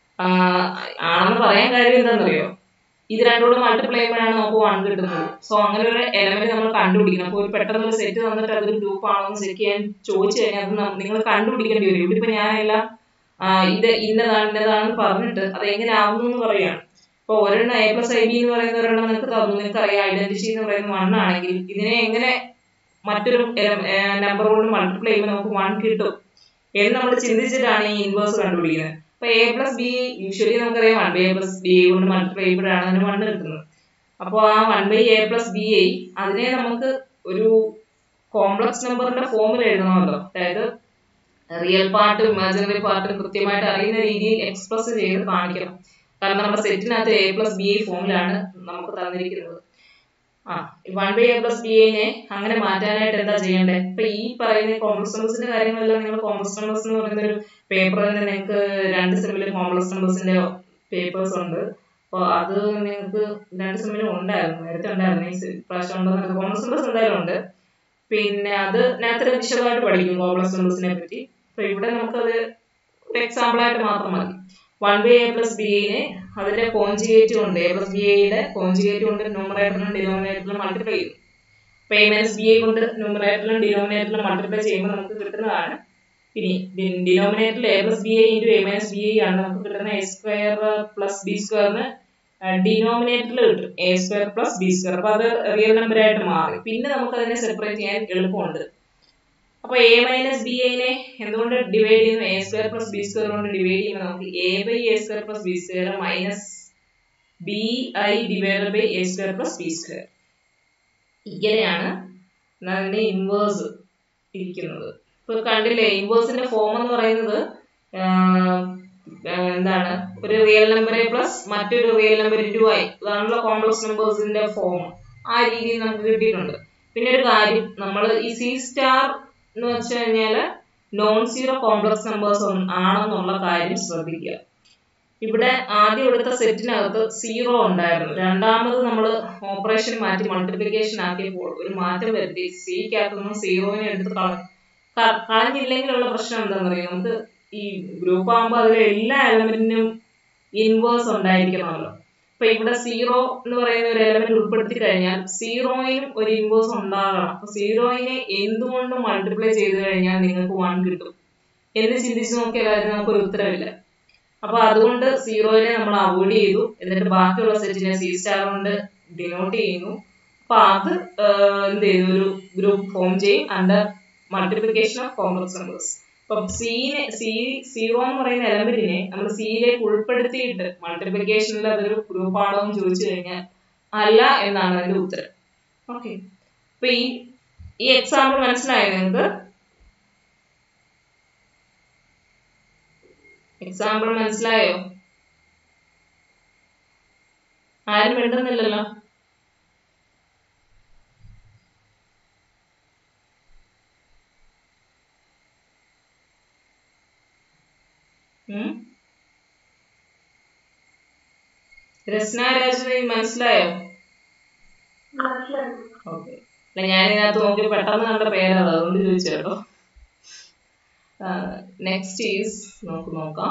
ആണെന്ന് പറയാൻ കാര്യം എന്താണെന്നറിയോ ഇത് രണ്ടോടും മൾട്ടിപ്ലൈ ചെയ്യുമ്പോഴാണ് നമുക്ക് വൺ കിട്ടുന്നത് സോ അങ്ങനെ ഒരു എലമെന്റ് നമ്മൾ കണ്ടുപിടിക്കണം അപ്പോൾ ഒരു പെട്ടെന്ന് ഒരു സെറ്റ് തന്നിട്ട് അതൊരു ഗ്രൂപ്പ് ആണോ എന്ന് ചെക്ക് ചെയ്യാൻ ചോദിച്ചു കഴിഞ്ഞാൽ അത് നിങ്ങൾ കണ്ടുപിടിക്കേണ്ടി വരും ഇവിടെ ഇപ്പൊ ഞാനെല്ലാം ഇത് ഇന്നതാണ് ഇന്നതാണെന്ന് പറഞ്ഞിട്ട് അത് എങ്ങനെ ആവുന്നു എന്ന് പറയുകയാണ് ഇപ്പൊ ഒരെണ്ണം എ പ്ലസ് ഐ ബി എന്ന് പറയുന്ന ഒരെണ്ണം നിങ്ങൾക്ക് തന്നു നിങ്ങൾക്ക് അറിയാം ഐഡന്റിറ്റി എന്ന് പറയുന്ന വൺ ആണെങ്കിൽ ഇതിനെ എങ്ങനെ മറ്റൊരു നമ്പർ കൊണ്ട് മൾട്ടിപ്ലൈ ചെയ്യുമ്പോൾ നമുക്ക് വൺ കിട്ടും എന്ന് നമ്മൾ ചിന്തിച്ചിട്ടാണ് ഈ ഇൻവേഴ്സ് കണ്ടുപിടിക്കുന്നത് അപ്പൊ എ പ്ലസ് ബി യൂഷ്വലി നമുക്കറിയാം one by a plus b കൊണ്ട് മൾട്ടിപ്ലൈ ചെയ്യുമ്പോഴാണ് അതിന് വൺ കിട്ടുന്നത് അപ്പോൾ ആ one by a plus b i അതിനെ നമുക്ക് ഒരു കോംപ്ലക്സ് നമ്പറിന്റെ ഫോമിൽ എഴുതണമല്ലോ അതായത് റിയൽ പാർട്ടും ഇമാജിനറി പാർട്ടും കൃത്യമായിട്ട് അറിയുന്ന രീതിയിൽ എക്സ്പ്രസ് ചെയ്ത് കാണിക്കണം കാരണം നമ്മുടെ സെറ്റിനകത്ത് എ പ്ലസ് ബി ഐ ഫോമിലാണ് നമുക്ക് തന്നിരിക്കുന്നത് ആ one by a plus b ഐനെ അങ്ങനെ മാറ്റാനായിട്ട് എന്താ ചെയ്യേണ്ടത് ഇപ്പൊ ഈ പറയുന്ന കോംപ്ലക്സ് നമ്പേഴ്സിന്റെ കാര്യങ്ങളെല്ലാം നിങ്ങൾ കോംപ്ലക്സ് നമ്പേഴ്സ് എന്ന് പറയുന്ന ഒരു പേപ്പറിൽ തന്നെ നിങ്ങൾക്ക് രണ്ട് സെമ്മില് കോംപ്ലക്സ് നമ്പേഴ്സിന്റെ പേപ്പേഴ്സ് ഉണ്ട് അപ്പോൾ അത് നിങ്ങൾക്ക് രണ്ട് സെമ്മിലും ഉണ്ടായിരുന്നു നേരത്തെ ഉണ്ടായിരുന്നു ഈ പ്രാവശ്യം ഉണ്ടോ കോംപ്ലക്സ് നമ്പേഴ്സ് എന്തായാലും ഉണ്ട് പിന്നെ അത് നേരത്തെ വിശദമായിട്ട് പഠിക്കും കോംപ്ലക്സ് നമ്പേഴ്സിനെ പറ്റി അപ്പൊ ഇവിടെ നമുക്കത് ഒരു എക്സാമ്പിൾ ആയിട്ട് മാത്രം മതി one by a plus b ഐനെ അതിന്റെ കോൺജുഗേറ്റും ഉണ്ട് എ പ്ലസ് ബി ഐയുടെ കോൺജുഗേറ്റും ഉണ്ട് ന്യൂമറേറ്ററിലും ഡിനോമിനേറ്ററിലും മൾട്ടിപ്ലൈ ചെയ്യും അപ്പൊ എ മൈനസ് ബി ഐ കൊണ്ട് ന്യൂമറേറ്ററിലും ഡിനോമിനേറ്ററിലും മൾട്ടിപ്ലൈ ചെയ്യുമ്പോൾ നമുക്ക് കിട്ടുന്നതാണ് ഇനി ഡിനോമിനേറ്ററിൽ a plus b i into a minus b i ആണ് നമുക്ക് കിട്ടുന്ന എ സ്ക്വയർ പ്ലസ് ബി സ്ക്വയറിന് ഡിനോമിനേറ്ററിൽ കിട്ടും a square plus b square അപ്പൊ അത് റിയൽ നമ്പർ ആയിട്ട് മാറി പിന്നെ നമുക്ക് അതിനെ സെപ്പറേറ്റ് ചെയ്യാൻ എളുപ്പമുണ്ട് അപ്പൊ എ മൈനസ് ബി ഐനെ എന്തുകൊണ്ട് ഡിവൈഡ് ചെയ്യുന്നു a square plus b square കൊണ്ട് ഡിവൈഡ് ചെയ്യുമ്പോൾ നമുക്ക് a by a square plus b square minus b i divide by a square plus b square ഇങ്ങനെയാണ് എന്നാണ് അതിന്റെ ഇൻവേഴ്സ് ഇരിക്കുന്നത് ഇപ്പൊ കണ്ടില്ലേ ഇൻവേഴ്സിന്റെ ഫോം എന്ന് പറയുന്നത് ആഹ് ആഹ് എന്താണ് ഒരു റിയൽ നമ്പർ പ്ലസ് മറ്റൊരു റിയൽ നമ്പർ ഇൻറ്റു ഐ അതാണല്ലോ കോംപ്ലക്സ് നമ്പേഴ്സിന്റെ ഫോം ആ രീതിയിൽ നമുക്ക് കിട്ടിയിട്ടുണ്ട് പിന്നെ ഒരു കാര്യം നമ്മൾ ഈ സി സ്റ്റാർ എന്ന് വെച്ച് കഴിഞ്ഞാല് നോൺ സീറോ കോംപ്ലക്സ് നമ്പേഴ്സ് ആണെന്നുള്ള കാര്യം ശ്രദ്ധിക്കുക ഇവിടെ ആദ്യം എടുത്ത സെറ്റിനകത്ത് സീറോ ഉണ്ടായിരുന്നു രണ്ടാമത് നമ്മൾ ഓപ്പറേഷൻ മാറ്റി മൾട്ടിപ്ലിക്കേഷൻ ആക്കിയപ്പോൾ ഒരു മാറ്റം വരുത്തി സിക്കകത്തുനിന്ന് സീറോനെ എടുത്ത് കളഞ്ഞു ക- കളഞ്ഞില്ലെങ്കിലുള്ള പ്രശ്നം എന്താണെന്ന് അറിയാം നമുക്ക് ഈ ഗ്രൂപ്പ് ആകുമ്പോൾ അതിലെ എല്ലാ എലമെന്റിനും ഇൻവേഴ്സ് ഉണ്ടായിരിക്കണമല്ലോ അപ്പൊ ഇവിടെ സീറോ എന്ന് പറയുന്ന ഒരു എലമെന്റ് ഉൾപ്പെടുത്തി കഴിഞ്ഞാൽ സീറോയിനും ഒരു ഇൻവേഴ്സ് ഉണ്ടാകണം അപ്പൊ സീറോയിനെ എന്തുകൊണ്ട് മൾട്ടിപ്ലൈ ചെയ്ത് കഴിഞ്ഞാൽ നിങ്ങൾക്ക് വൺ കിട്ടും എന്ന് ചിന്തിച്ച് നോക്കിയാൽ അതിന് നമുക്കൊരു ഉത്തരവില്ല അപ്പൊ അതുകൊണ്ട് സീറോയിനെ നമ്മൾ അവോയ്ഡ് ചെയ്തു എന്നിട്ട് ബാക്കിയുള്ള സെറ്റിനെ സി സ്റ്റാർ കൊണ്ട് ഡിനോട്ട് ചെയ്യുന്നു അപ്പൊ അത് ആഹ് എന്ത് ചെയ്തു ഒരു ഗ്രൂപ്പ് ഫോം ചെയ്യും under multiplication of complex numbers അപ്പം സീനെ സി സീറോ എന്ന് പറയുന്ന എലമെന്റിനെ നമ്മൾ സിയിലേക്ക് ഉൾപ്പെടുത്തിയിട്ട് മൾട്ടിപ്ലിക്കേഷനിൽ അതൊരു ഗ്രൂപ്പ് ആണോ എന്ന് ചോദിച്ചു കഴിഞ്ഞാൽ അല്ല എന്നാണ് അതിന്റെ ഉത്തരം ഓക്കെ അപ്പൊ ഈ ഈ എക്സാമ്പിൾ മനസ്സിലായോ നിങ്ങൾക്ക് എക്സാമ്പിൾ മനസ്സിലായോ ആരും മിണ്ടുന്നില്ലല്ലോ ഉം? രസ്ന രാജന് മനസ്സിലായോ ഓക്കെ അല്ല ഞാനിതിനകത്ത് നോക്കി പെട്ടെന്ന് കണ്ട പേരാ അതുകൊണ്ട് ചോദിച്ചു കേട്ടോ നെക്സ്റ്റ് ഈസ് നമുക്ക് നോക്കാം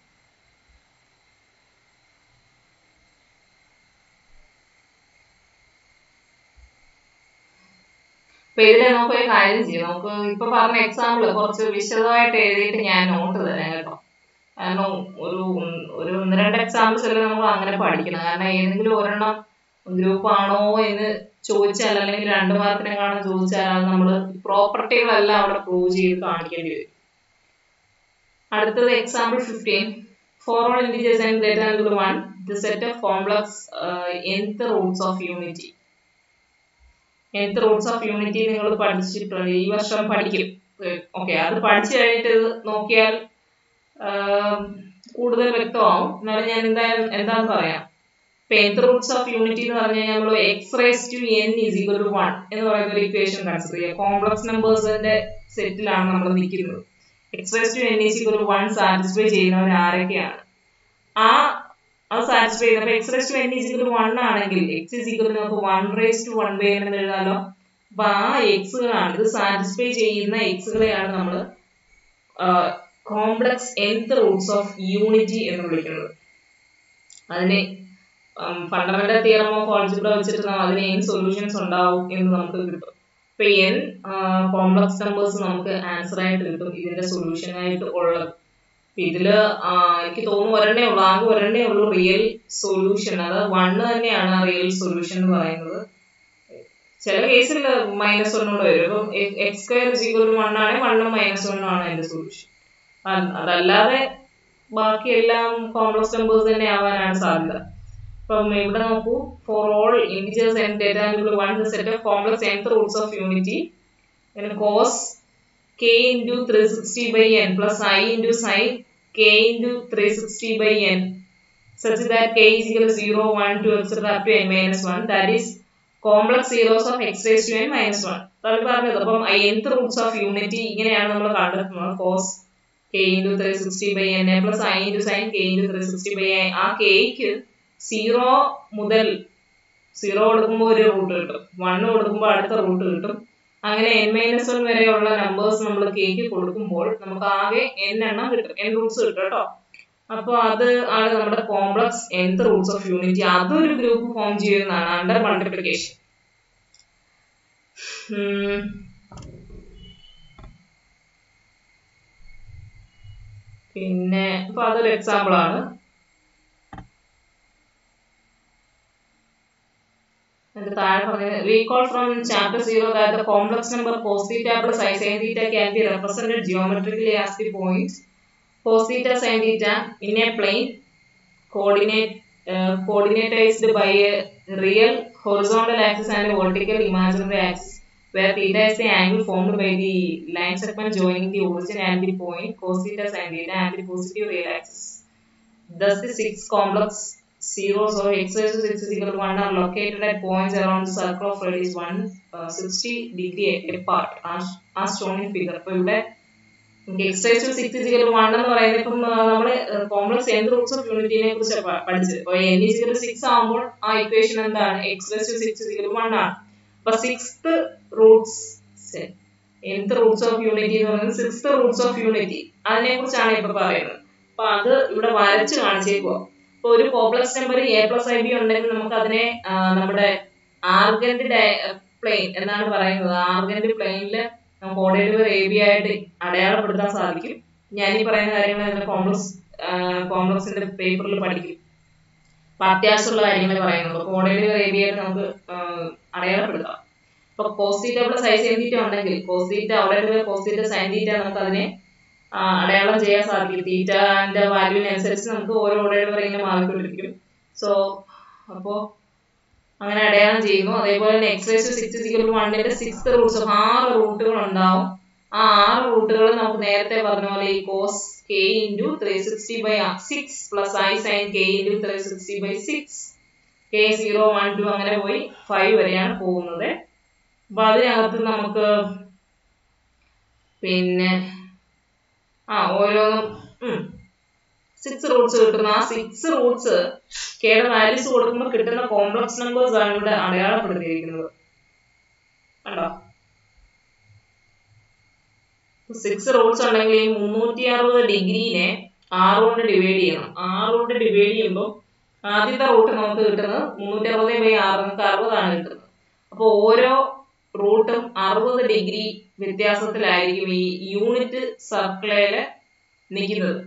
അപ്പൊ ഇതിലെ നമുക്ക് ഒരു കാര്യം ചെയ്യാം നമുക്ക് ഇപ്പൊ പറഞ്ഞ എക്സാമ്പിൾ കുറച്ച് വിശദമായിട്ട് എഴുതിയിട്ട് ഞാൻ നോട്ട് തരാം കേട്ടോ കാരണം ഒരു ഉം- ഒരു ഒന്ന് രണ്ട് എക്സാമ്പിൾസ് എല്ലാം നമ്മൾ അങ്ങനെ പഠിക്കണം കാരണം ഏതെങ്കിലും ഒരെണ്ണം ഗ്രൂപ്പ് ആണോ എന്ന് ചോദിച്ചാൽ അല്ലെങ്കിൽ രണ്ട് മാർക്കിനെങ്ങാനും ചോദിച്ചാൽ അത് നമ്മൾ പ്രോപ്പർട്ടികളെല്ലാം അവിടെ പ്രൂവ് ചെയ്ത് കാണിക്കേണ്ടി വരും അടുത്തത് example fifteen for all integers and greater and one the set of complex nth roots of unity nth roots of unity നിങ്ങൾ പഠിച്ചിട്ടുണ്ട് ഈ വർഷം പഠിക്കും ഓക്കെ അത് പഠിച്ചു കഴിഞ്ഞിട്ട് ഇത് നോക്കിയാൽ ആഹ് കൂടുതൽ വ്യക്തമാവും എന്നാലും ഞാൻ എന്തായാലും എന്താന്ന് പറയാം ഇപ്പൊ nth റൂട്ട്സ് ഓഫ് യൂണിറ്റി എന്ന് പറഞ്ഞു കഴിഞ്ഞാൽ നമ്മൾ x raise to n is equal to one എന്ന് പറയുന്ന ഒരു ഇക്വേഷൻ കൺസിഡർ ചെയ്യുക കോംപ്ലക്സ് നമ്പേഴ്സിന്റെ സെറ്റിലാണ് നമ്മൾ നിൽക്കുന്നത് x raise to n is equal to one satisfy ചെയ്യുന്നവർ ആരൊക്കെയാണ് ആ അത് സാറ്റിസ്ഫൈ ചെയ്യുന്നത് അപ്പൊ x raise to n is equal to one ആണെങ്കിൽ എക്സ് ഈസ് ഈക്വൽ നമുക്ക് one raise to one by n എന്ന് എഴുതാലോ അപ്പൊ ആ എക്സുകളാണ് ഇത് സാറ്റിസ്ഫൈ ചെയ്യുന്ന എക്സുകളെയാണ് നമ്മൾ complex nth roots of unity എന്ന് വിളിക്കുന്നത് അതിന് ഫണ്ടമെന്റൽ തിയറം ഓഫ് ഓൾജിബ്ര വെച്ചിട്ട് ന- അതിന് n സൊല്യൂഷൻസ് ഉണ്ടാവും എന്ന് നമുക്ക് കിട്ടും ഇപ്പൊ n കോംപ്ലക്സ് നമ്പേഴ്സ് നമുക്ക് ആൻസർ ആയിട്ട് കിട്ടും ഇതിന്റെ സൊല്യൂഷൻ ആയിട്ട് ഉള്ളത് അപ്പൊ ഇതില് ആ, എനിക്ക് തോന്നുന്നു ഒരെണ്ണേ ഉള്ളൂ ആകെ ഒരെണ്ണേ ഉള്ളൂ റിയൽ സൊല്യൂഷൻ അത് വണ്ണ് തന്നെയാണ് റിയൽ സൊല്യൂഷൻ എന്ന് പറയുന്നത് ചില കേസിൽ മൈനസ് വണ്ണോട് വരും ഇപ്പം എക്സ് സ്ക്വയർ ഈക്വൽ വൺ ആണെങ്കിൽ വണ്ണും മൈനസ് വണ്ണും ആണ് അതിന്റെ സൊല്യൂഷൻ അതല്ലാതെ ബാക്കി എല്ലാം കോംപ്ലക്സ് നമ്പേഴ്സ് തന്നെ ആവാനാണ് സാധ്യത അപ്പം ഇവിടെ നോക്കൂ for all integers and data one the set of complex nth roots of unity cos k into 360 by n plus i into sin k into 360 by n such that k is equal to 0, 1, 2, etc. up to n minus 1. That is complex zeros of x raised to n minus 1. അതാണ് പറഞ്ഞത് അപ്പം nth roots of unity ഇങ്ങനെയാണ് നമ്മൾ കണ്ടെത്തുന്നത് cos K into three sixty by n A plus i into sine K into three sixty by i ആ കെയ്ക്ക് zero മുതൽ zero കൊടുക്കുമ്പോൾ ഒരു റൂട്ട് കിട്ടും വണ്ണ് കൊടുക്കുമ്പോൾ അടുത്ത റൂട്ട് കിട്ടും അങ്ങനെ എൻ മൈനസ് വൺ വരെയുള്ള നമ്പേഴ്സ് നമ്മൾ കേക്ക് കൊടുക്കുമ്പോൾ നമുക്ക് ആകെ എൻ എണ്ണം കിട്ടും എൻ റൂട്ട്സ് കിട്ടും കേട്ടോ അപ്പൊ അത് ആണ് നമ്മുടെ complex nth roots of unity അതൊരു ഗ്രൂപ്പ് ഫോം ചെയ്യുന്നതാണ് അണ്ടർ മൾട്ടിപ്ലിക്കേഷൻ പിന്നെ ഇപ്പൊ അതൊരു എക്സാമ്പിൾ ആണ് അതിന്റെ താഴെ പറഞ്ഞത് recall from chapter zero that the complex number cos theta plus I sine theta can be represented geometrically as the points cos theta sine theta in a plane coordinate coordinatized by a real horizontal axis and a vertical imaginary axis where theta is the angle formed by the line segment joining the origin and the point cos theta sin theta and the positive real axis. Thus, the six complex zeros of x raised to 6 is equal to 1 are located at points around the circle of radius 160 degree apart as, as shown in figure. അപ്പോൾ ഇവിടെ X raise to six is equal one എന്ന് പറയുന്നത് ഇപ്പം നമ്മൾ complex എന്ത് roots of യൂണിറ്റിനെ കുറിച്ച് പഠിച്ചത് അപ്പോൾ എൻ ഇസിക്കൽ സിക്സ് ആകുമ്പോൾ ആ ഇക്വേഷൻ എന്താണ് X raise to six is equal one ആണ് അപ്പൊ സിക്സ്ത് റൂട്ട്സ് എന്ത് റൂട്ട്സ് ഓഫ് യൂണിറ്റി എന്ന് പറയുന്നത് സിക്സ്ത് റൂട്ട്സ് ഓഫ് യൂണിറ്റി അതിനെ കുറിച്ചാണ് ഇപ്പൊ പറയുന്നത് അപ്പൊ അത് ഇവിടെ വരച്ച് കാണിച്ചേക്കുവാ ഇപ്പൊ ഒരു complex number A plus I B ഉണ്ടെങ്കിൽ നമുക്ക് അതിനെ നമ്മുടെ ആർഗന്റ് പ്ലെയിൻ എന്നാണ് പറയുന്നത് ആർഗന്റ് പ്ലെയിനിൽ നമുക്ക് ഓർഡർ എ ബി ആയിട്ട് അടയാളപ്പെടുത്താൻ സാധിക്കും ഞാൻ ഈ പറയുന്ന കാര്യങ്ങൾ അതിന്റെ കോംപ്ലക്സ് കോംപ്ലക്സിന്റെ പേപ്പറിൽ പഠിക്കും അപ്പൊ അത്യാവശ്യമുള്ള കാര്യങ്ങൾ പറയുന്നത് അപ്പൊ ഓർഡർ എ ബി ആയിട്ട് നമുക്ക് അടയാളപ്പെടുത്താം ഇപ്പൊ cos theta plus I sine theta ഉണ്ടെങ്കിൽ cos theta order cos theta sine theta നമുക്ക് അതിനെ അടയാളം ചെയ്യാൻ സാധിക്കും തീറ്റന്റെ വാല്യൂവിനനുസരിച്ച് നമുക്ക് ഓരോ ഓർഡർ ഇങ്ങനെ മാറിക്കൊണ്ടിരിക്കും സോ അപ്പോ അങ്ങനെ അടയാളം ചെയ്യുന്നു അതേപോലെ തന്നെ എക്സ് റേസ് സിക്സ് സിക്കൽ വണ്ണിന്റെ സിക്സ് റൂട്ട്സ് ആറ് റൂട്ടുകൾ ഉണ്ടാവും ആ ആറ് റൂട്ടുകൾ നമുക്ക് നേരത്തെ പറഞ്ഞ പോലെ ഈ cos K into three sixty by six plus I sine K into three sixty by six K zero one two അങ്ങനെ പോയി ഫൈവ് വരെയാണ് പോകുന്നത് അപ്പൊ അതിനകത്ത് നമുക്ക് പിന്നെ ആ ഓരോന്നും സിക്സ് റൂട്ട്സ് കിട്ടുന്ന ആ സിക്സ് റൂട്ട്സ് കെയുടെ വാല്യൂസ് കൊടുക്കുമ്പോൾ കിട്ടുന്ന കോംപ്ലക്സ് നമ്പേഴ്സ് ആണ് ഇവിടെ അടയാളപ്പെടുത്തിയിരിക്കുന്നത് കണ്ടോ സിക്സ് റൂട്ട്സ് ഉണ്ടെങ്കിൽ ഈ മുന്നൂറ്റി അറുപത് ഡിഗ്രിനെ ആറ് കൊണ്ട് ഡിവൈഡ് ചെയ്യണം ആറ് കൊണ്ട് ഡിവൈഡ് ചെയ്യുമ്പോൾ ആദ്യത്തെ റൂട്ട് നമുക്ക് കിട്ടുന്നത് മുന്നൂറ്റി അറുപത് ബൈ ആറ് നമുക്ക് അറുപതാണ് കിട്ടുന്നത് അപ്പോൾ ഓരോ റൂട്ടും അറുപത് ഡിഗ്രി വ്യത്യാസത്തിലായിരിക്കും ഈ യൂണിറ്റ് സർക്കിളില് നിൽക്കുന്നത്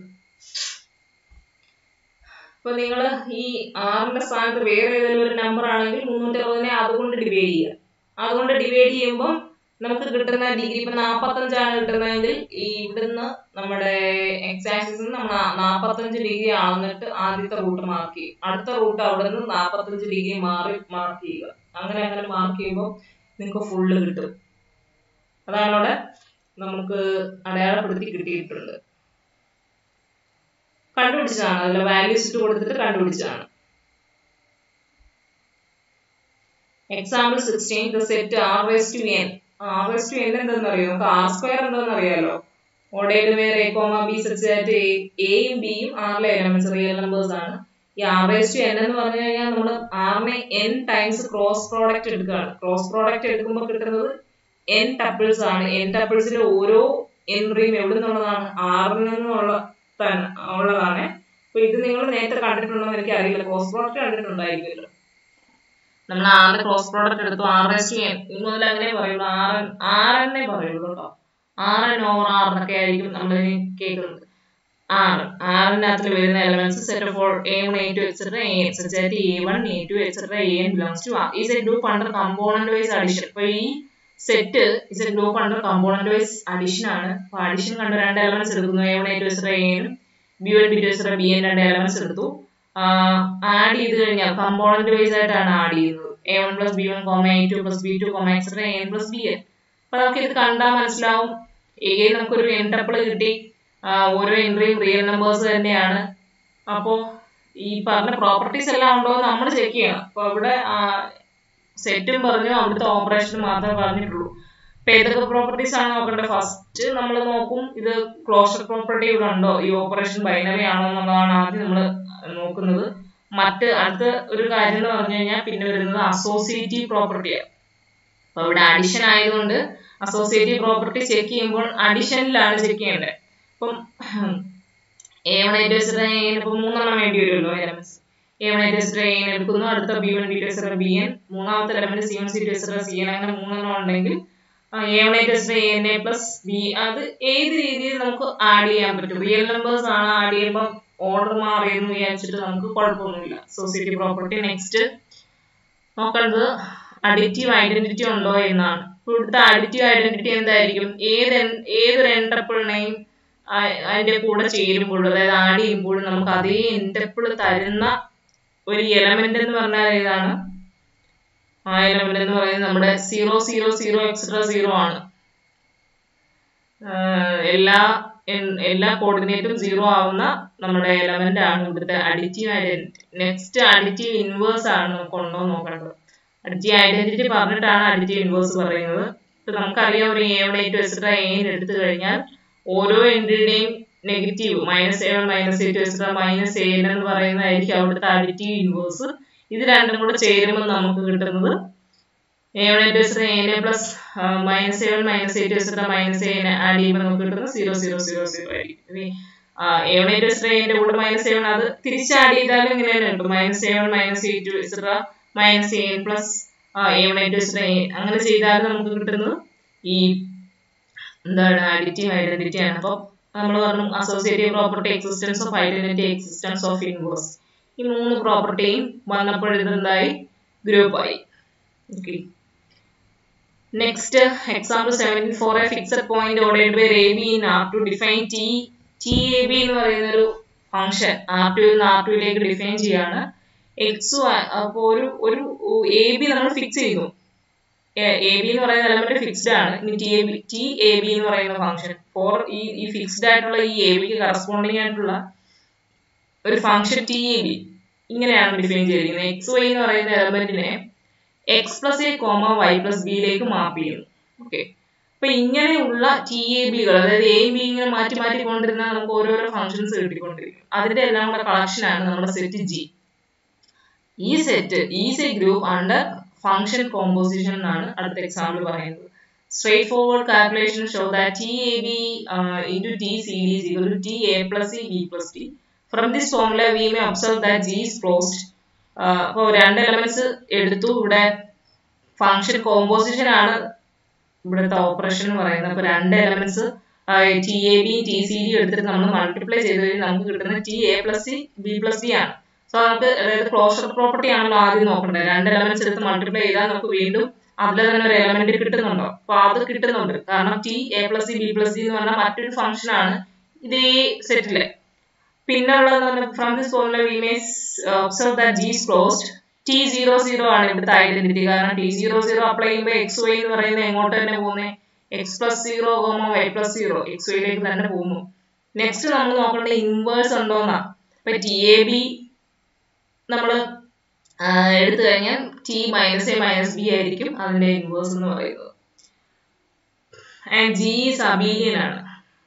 ഇപ്പൊ നിങ്ങൾ ഈ ആറിന്റെ സ്ഥാനത്ത് വേറെ ഏതെങ്കിലും ഒരു നമ്പർ ആണെങ്കിൽ മുന്നൂറ്റി അറുപതിനെ അതുകൊണ്ട് ഡിവൈഡ് ചെയ്യുക അതുകൊണ്ട് ഡിവൈഡ് ചെയ്യുമ്പോൾ നമുക്ക് കിട്ടുന്ന ഡിഗ്രി ഇപ്പൊ നാപ്പത്തഞ്ചാണ് കിട്ടുന്നതെങ്കിൽ ഈ ഇവിടുന്ന് നമ്മുടെ എക്സ് ആക്സിസിൽ നമ്മൾ നാപ്പത്തഞ്ച് ഡിഗ്രി ആണെന്നിട്ട് ആദ്യത്തെ റൂട്ട് മാർക്ക് ചെയ്യും അടുത്ത റൂട്ട് അവിടെ നിന്ന് നാപ്പത്തഞ്ച് ഡിഗ്രി മാറി മാർക്ക് ചെയ്യുക അങ്ങനെ അങ്ങനെ മാർക്ക് ചെയ്യുമ്പോൾ നിങ്ങൾക്ക് ഫുള്ള് കിട്ടും അതാണ് അവിടെ നമുക്ക് അടയാളപ്പെടുത്തി കിട്ടിയിട്ടുണ്ട് കണ്ടുപിടിച്ചതാണ് അതിലെ വാല്യൂസ് ഇട്ട് കൊടുത്തിട്ട് കണ്ടുപിടിച്ചതാണ് example sixteen the set R S to N R S to N എന്താണെന്ന് അറിയോ നമുക്ക് ആർ സ്ക്വയർ എന്താണെന്ന് അറിയാലോ ഓടയിൽ വേറെ A comma B such that എയും ബിയും ആറിലെ എലമെന്റ്സ് റിയൽ നമ്പേഴ്സ് ആണ് ഈ ആർ എസ് ടു എൻ എന്ന് പറഞ്ഞു കഴിഞ്ഞാൽ നമ്മൾ ആറിനെ എൻ ടൈംസ് ക്രോസ് പ്രോഡക്റ്റ് എടുക്കുകയാണ് ക്രോസ് പ്രോഡക്റ്റ് എടുക്കുമ്പോൾ കിട്ടുന്നത് എൻ ടപ്പിൾസ് ആണ് എൻ ടപ്പിൾസിലെ ഓരോ എൻട്രിയും എവിടെ നിന്നുള്ളതാണ് ആറിൽ നിന്നുള്ള ഉള്ളതാണ് അപ്പൊ ഇത് നിങ്ങൾ നേരത്തെ കണ്ടിട്ടുണ്ടോ എന്ന് എനിക്ക് അറിയില്ല ക്രോസ് പ്രോഡക്റ്റ് കണ്ടിട്ടുണ്ടായിരിക്കുമല്ലോ നമ്മൾ ആറിന്റെ ക്രോസ് പ്രോഡക്റ്റ് എടുത്തു ആർ എസ് ടു എൻ ഇനി മുതൽ അങ്ങനെ പറയുള്ളൂ ആർ എൻ ആർ എന്നേ പറയുള്ളൂ കേട്ടോ ആർ എൻ ഓവർ ആർ എന്നൊക്കെ ആയിരിക്കും നമ്മൾ കേൾക്കുന്നത് ആർ ആറിനകത്ത് വരുന്ന elements set of A one A two etcetera A etcetera A one A two etcetera A N belongs to R ഈ set group under component wise addition അപ്പൊ ഈ set is a group under component wise addition ആണ് അപ്പൊ addition കണ്ട രണ്ട് elements എടുക്കുന്നു A one A two etcetera A എനും B one B two etcetera B N രണ്ട് എലമെന്റ്സ് എടുത്തു ആഡ് ചെയ്ത് കഴിഞ്ഞാൽ കമ്പോണന്റ് വൈസ് ആയിട്ടാണ് ആഡ് ചെയ്യുന്നത് A one plus B one comma A two plus B two comma etcetera A N plus B N അപ്പൊ നമുക്ക് ഇത് കണ്ടാൽ മനസ്സിലാവും എ നമുക്കൊരു എൻ ടപ്പിൾ കിട്ടി ഓരോ എൻട്രിയും റിയൽ നമ്പേഴ്സ് തന്നെയാണ് അപ്പോ ഈ പറഞ്ഞ പ്രോപ്പർട്ടീസ് എല്ലാം ഉണ്ടോ എന്ന് നമ്മൾ ചെക്ക് ചെയ്യണം അപ്പൊ ഇവിടെ സെറ്റും പറഞ്ഞു അവിടുത്തെ ഓപ്പറേഷൻ മാത്രമേ പറഞ്ഞിട്ടുള്ളൂ അപ്പൊ ഏതൊക്കെ പ്രോപ്പർട്ടീസ് ആണ് നോക്കേണ്ടത് ഫസ്റ്റ് നമ്മൾ നോക്കും ഇത് ക്ലോഷർ പ്രോപ്പർട്ടി ഇവിടെ ഉണ്ടോ ഈ ഓപ്പറേഷൻ ബൈനറി ആണോ എന്നുള്ളതാണ് ആദ്യം നമ്മൾ നോക്കുന്നത് മറ്റ് അടുത്ത ഒരു കാര്യം എന്ന് പറഞ്ഞു കഴിഞ്ഞാൽ പിന്നെ വരുന്നത് അസോസിയേറ്റീവ് പ്രോപ്പർട്ടിയാണ് അപ്പൊ ഇവിടെ അഡിഷൻ ആയതുകൊണ്ട് അസോസിയേറ്റീവ് പ്രോപ്പർട്ടി ചെക്ക് ചെയ്യുമ്പോൾ അഡിഷനിലാണ് ചെക്ക് ചെയ്യേണ്ടത് ഇപ്പം A one A two S ഇപ്പം മൂന്നെണ്ണം വേണ്ടി വരുമല്ലോ elements A one A two S N എടുക്കുന്നു അടുത്ത B one B two S B N മൂന്നാമത്തെ element C one C two S C N അങ്ങനെ മൂന്നെണ്ണം ഉണ്ടെങ്കിൽ A one A two S N A plus B അത് ഏത് രീതിയിൽ നമുക്ക് ആഡ് ചെയ്യാൻ പറ്റും റിയൽ നമ്പേഴ്സ് ആണ് ആഡ് ചെയ്യുമ്പോൾ ഓർഡർ മാറിയെന്ന് വിചാരിച്ചിട്ട് നമുക്ക് കുഴപ്പമൊന്നുമില്ല സൊസൈറ്റി പ്രോപ്പർട്ടി നെക്സ്റ്റ് നോക്കേണ്ടത് അഡിറ്റീവ് ഐഡന്റിറ്റി ഉണ്ടോ എന്നാണ് ഇവിടുത്തെ അഡിറ്റീവ് ഐഡന്റിറ്റി എന്തായിരിക്കും ഏത് ഏതൊരു എൻട്രപ്പിളിനെയും അതിന്റെ കൂടെ ചേരുമ്പോൾ അതായത് ആഡ് ചെയ്യുമ്പോൾ നമുക്ക് അതേ എൻട്രപ്പിൾ തരുന്ന ഒരു എലമെന്റ് എന്ന് പറഞ്ഞാൽ ഏതാണ് ആ എലമെന്റ് എന്ന് പറയുന്നത് നമ്മുടെ zero zero zero etcetera zero ആണ് ആഹ് എല്ലാ എൻ- എല്ലാ കോർഡിനേറ്റും സീറോ ആവുന്ന നമ്മുടെ എലമെന്റ് ആണ് ഇവിടുത്തെ additive identity next additive inverse ആണ് നമുക്ക് ഉണ്ടോ എന്ന് നോക്കേണ്ടത് അഡിറ്റീവ് ഐഡന്റിറ്റി പറഞ്ഞിട്ടാണ് അഡിറ്റീവ് ഇൻവേഴ്സ് പറയുന്നത് ഇപ്പൊ നമുക്കറിയാം ഒരു A one eight etcetera N എടുത്തു കഴിഞ്ഞാൽ ഓരോ എൻട്രിയുടെയും negative minus A one minus eight etcetera minus A എന്ന് പറയുന്നതായിരിക്കും അവിടുത്തെ അഡിറ്റീവ് ഇൻവേഴ്സ് ഇത് രണ്ടും കൂടെ ചേരുമ്പോൾ നമുക്ക് കിട്ടുന്നത് A one eight etcetera N plus minus A one minus eight etcetera minus A add ചെയ്യുമ്പോൾ നമുക്ക് കിട്ടുന്നത് സീറോ സീറോ സീറോ സീറോ ആയിരിക്കും എ വൺ എയ്റ്റ് എക്സെട്ര എന്റെ കൂടെ മൈനസ് എ വൺ അത് തിരിച്ച് ആഡ് ചെയ്താലും ഇങ്ങനെ തന്നെ കിട്ടും minus A one minus eight etcetera minus A plus A one eight etcetera A അങ്ങനെ ചെയ്താലും നമുക്ക് കിട്ടുന്നത് ഈ എന്താണ് അഡിറ്റീവ് ഐഡന്റിറ്റി ആണ് അപ്പോൾ നമ്മൾ പറഞ്ഞു associative property existence of identity existence of inverse ഈ മൂന്ന് പ്രോപ്പർട്ടിയും വന്നപ്പോൾ ഇതെന്തായി ഗ്രൂപ്പായി okay next example seventeen for a fixed point ordered by A B in R two define T T A B എന്ന് പറയുന്ന ഒരു ഫംഗ്ഷൻ ആർ ടു നിന്ന് ആർ ടുയിലേക്ക് ഡിഫൈൻ ചെയ്യാണ് എക്സ് അപ്പോൾ ഒരു ഒരു എ ബി നമ്മൾ ഫിക്സ് ചെയ്തു എ ബി എന്ന് പറയുന്ന എലമെന്റ് ഫിക്സ്ഡ് ആണ് ഇനി T A B T A B എന്ന് പറയുന്ന ഫംഗ്ഷൻ ഫോർ ഈ ഈ ഫിക്സ്ഡ് ആയിട്ടുള്ള ഈ എ ബിക്ക് കറസ്പോണ്ടിങ് ആയിട്ടുള്ള ഒരു ഫംഗ്ഷൻ ടി എ ബി ഇങ്ങനെയാണ് ഡിഫൈൻ ചെയ്തിരിക്കുന്നത് എക്സ് വൈ എന്ന് പറയുന്ന എലമെന്റിനെ X plus A comma Y plus ബിയിലേക്ക് മാപ്പ് ചെയ്യുന്നു ഓക്കെ അപ്പൊ ഇങ്ങനെയുള്ള ടി എ ബികൾ അതായത് എ ബി ഇങ്ങനെ മാറ്റി മാറ്റി കൊണ്ടിരുന്നാൽ നമുക്ക് ഓരോരോ ഫംഗ്ഷൻസ് കിട്ടിക്കൊണ്ടിരിക്കും അതിന്റെ എല്ലാം കൂടെ കളക്ഷൻ ആണ് നമ്മുടെ സെറ്റ് ജി ഈ set is a group under function composition എന്നാണ് അടുത്ത എക്സാമ്പിൾ പറയുന്നത് straightforward calculation show that T A B into T C D is equal to T A plus C B plus T from this formula we may observe that G is closed അപ്പോൾ രണ്ട് elements എടുത്തു ഇവിടെ function composition ആണ് ഇവിടുത്തെ operation എന്ന് പറയുന്നത് അപ്പൊ രണ്ട് elements T A B T C D എടുത്തിട്ട് നമ്മൾ മൾട്ടിപ്ലൈ ചെയ്ത് കഴിഞ്ഞാൽ നമുക്ക് കിട്ടുന്നത് T A plus C B plus D ആണ് സോ നമുക്ക് അതായത് ക്ലോഷർ പ്രോപ്പർട്ടി ആണല്ലോ ആദ്യം നോക്കേണ്ടത് രണ്ട് എലമെന്റ്സ് എടുത്ത് മൾട്ടിപ്ലൈ ചെയ്താൽ നമുക്ക് വീണ്ടും അതിൽ തന്നെ ഒരു എലമെന്റ് കിട്ടുന്നുണ്ടോ അപ്പൊ അത് കിട്ടുന്നുണ്ട് കാരണം T A plus C B plus D എന്ന് പറഞ്ഞാൽ മറ്റൊരു ഫംഗ്ഷൻ ആണ് ഇതേ സെറ്റിലെ പിന്നെ ഉള്ളത് from this formula we may observe that G is closed T zero zero ആണ് ഇവിടുത്തെ ഐഡന്റിറ്റി കാരണം ടി സീറോ സീറോ അപ്ലൈ ചെയ്യുമ്പോൾ എക്സ് വൈ എന്ന് പറയുന്നത് എങ്ങോട്ട് തന്നെ പോകുന്നത് X plus zero comma Y plus zero X വൈയിലേക്ക് തന്നെ പോകുന്നു നെക്സ്റ്റ് നമ്മൾ നോക്കേണ്ട ഇൻവേഴ്സ് ഉണ്ടോന്നാ ഇപ്പൊ ടി എ ബി നമ്മൾ എടുത്തു കഴിഞ്ഞാൽ T minus A minus B ആയിരിക്കും അതിന്റെ ഇൻവേഴ്സ് എന്ന് പറയുന്നത് ആൻഡ് ജി ഈസ് അബീലിയൻ ആണ്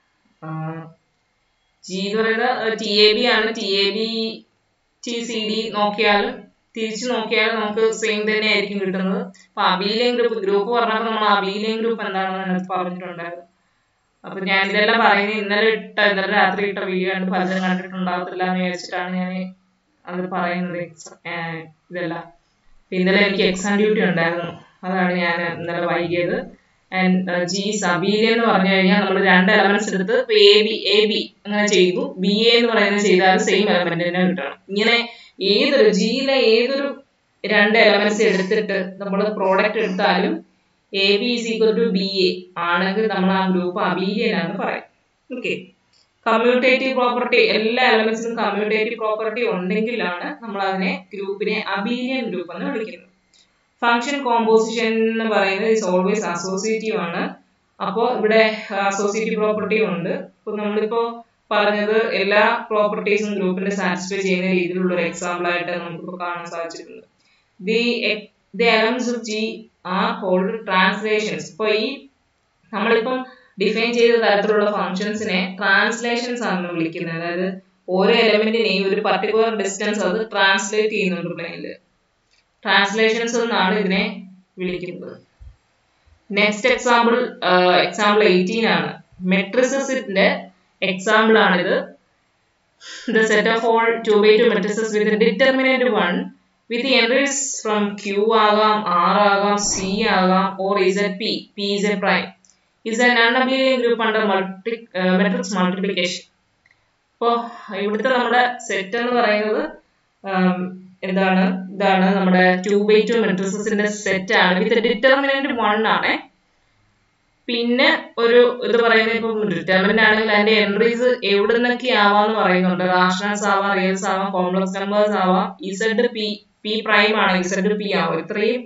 ജി എന്ന് പറയുന്നത് ടി എ ബി ആണ് T A B T C D നോക്കിയാലും തിരിച്ചു നോക്കിയാലും നമുക്ക് സെയിം തന്നെ ആയിരിക്കും കിട്ടുന്നത് അപ്പൊ അബീലിയൻ ഗ്രൂപ്പ് ഗ്രൂപ്പ് പറഞ്ഞപ്പോൾ നമ്മൾ അബീലിയൻ ഗ്രൂപ്പ് എന്താണെന്ന് അതിനകത്ത് പറഞ്ഞിട്ടുണ്ടായിരുന്നു അപ്പൊ ഞാൻ ഇതെല്ലാം പറയുന്നത് ഇന്നലെ ഇട്ട ഇന്നലെ രാത്രി ഇട്ട വീഡിയോ കണ്ട് പലരും കണ്ടിട്ടുണ്ടാകത്തില്ല എന്ന് വിചാരിച്ചിട്ടാണ് ഞാൻ അത് പറയുന്നത് ഇതെല്ലാം ഇന്നലെ എനിക്ക് എക്സാം ഡ്യൂട്ടി ഉണ്ടായിരുന്നു അതാണ് ഞാൻ ഇന്നലെ വൈകിയത് ആൻഡ് ജി സബീലിയൻ എന്ന് പറഞ്ഞു കഴിഞ്ഞാൽ നമ്മൾ രണ്ട് എലമെന്റ്സ് എടുത്ത് ഇപ്പൊ എ ബി എ ബി അങ്ങനെ ചെയ്തു ബി എ എന്ന് പറയുന്നത് ചെയ്താൽ സെയിം എലമെന്റ് തന്നെ കിട്ടണം ഇങ്ങനെ ഏതൊരു ജിയിലെ ഏതൊരു രണ്ട് എലമെന്റ്സ് എടുത്തിട്ട് നമ്മൾ പ്രോഡക്റ്റ് എടുത്താലും A B is equal to B A ആണെങ്കിൽ നമ്മൾ ആ ഗ്രൂപ്പ് അബീലിയൻ ആണെന്ന് പറയും ഓക്കെ കമ്മ്യൂട്ടേറ്റീവ് പ്രോപ്പർട്ടി എല്ലാ എലമെന്റ്സിനും കമ്മ്യൂട്ടേറ്റീവ് പ്രോപ്പർട്ടി ഉണ്ടെങ്കിലാണ് നമ്മൾ അതിനെ ഗ്രൂപ്പിനെ അബീലിയൻ ഗ്രൂപ്പ് എന്ന് വിളിക്കുന്നത് ഫംഗ്ഷൻ കോമ്പോസിഷൻ എന്ന് പറയുന്നത് ഇസ് ഓൾവേസ് അസോസിയേറ്റീവ് ആണ് അപ്പോൾ ഇവിടെ അസോസിയേറ്റീവ് പ്രോപ്പർട്ടി ഉണ്ട് ഇപ്പൊ നമ്മളിപ്പോ പറഞ്ഞത് എല്ലാ പ്രോപ്പർട്ടീസും ഗ്രൂപ്പിനെ സാറ്റിസ്ഫൈ ചെയ്യുന്ന രീതിയിലുള്ള ഒരു എക്സാമ്പിൾ ആയിട്ട് നമുക്കിപ്പോൾ കാണാൻ സാധിച്ചിട്ടുണ്ട് the the elements of G are called translations ഇപ്പൊ ഈ നമ്മളിപ്പം ഡിഫൈൻ ചെയ്ത തരത്തിലുള്ള ഫംഗ്ഷൻസിനെ ട്രാൻസ്ലേഷൻസ് ആണ് വിളിക്കുന്നത് അതായത് ഓരോ എലമെന്റിനെയും ഒരു പർട്ടിക്കുലർ ഡിസ്റ്റൻസ് അത് ട്രാൻസ്ലേറ്റ് ചെയ്യുന്നുണ്ട് പ്ലെയിനിൽ ട്രാൻസ്ലേഷൻസ് എന്നാണ് ഇതിനെ വിളിക്കുന്നത് നെക്സ്റ്റ് എക്സാമ്പിൾ എക്സാമ്പിൾ എയ്റ്റീൻ ആണ് മെട്രിസസിന്റെ എക്സാമ്പിൾ ആണിത് the set of all two by two matrices with determinant one with entries from Q ആകാം ആർ ആകാം സി ആകാം or Z P P is a prime is a non abelian group under multi matrix multiplication അപ്പോൾ ഇവിടുത്തെ നമ്മുടെ സെറ്റ് എന്ന് പറയുന്നത് എന്താണ് ഇതാണ് നമ്മുടെ ടു ബൈ ടു മെട്രിസസിന്റെ സെറ്റ് ആണ് വിത്ത് ഡിറ്റർമിനന്റ് വൺ ആണ് പിന്നെ ഒരു ഇത് പറയുന്നത് ഇപ്പം ഡിറ്റർമിനന്റ് ആണെങ്കിൽ അതിന്റെ എൻട്രീസ് എവിടെ നിന്നൊക്കെ ആവാന്ന് പറയുന്നുണ്ട് റാഷണൽസ് ആവാം റിയൽസ് ആവാം കോംപ്ലക്സ് നമ്പേഴ്സ് ആവാം ഇസഡ് പി പി പ്രൈം ആണ് ഇസഡ് പി ആവും ഇത്രയും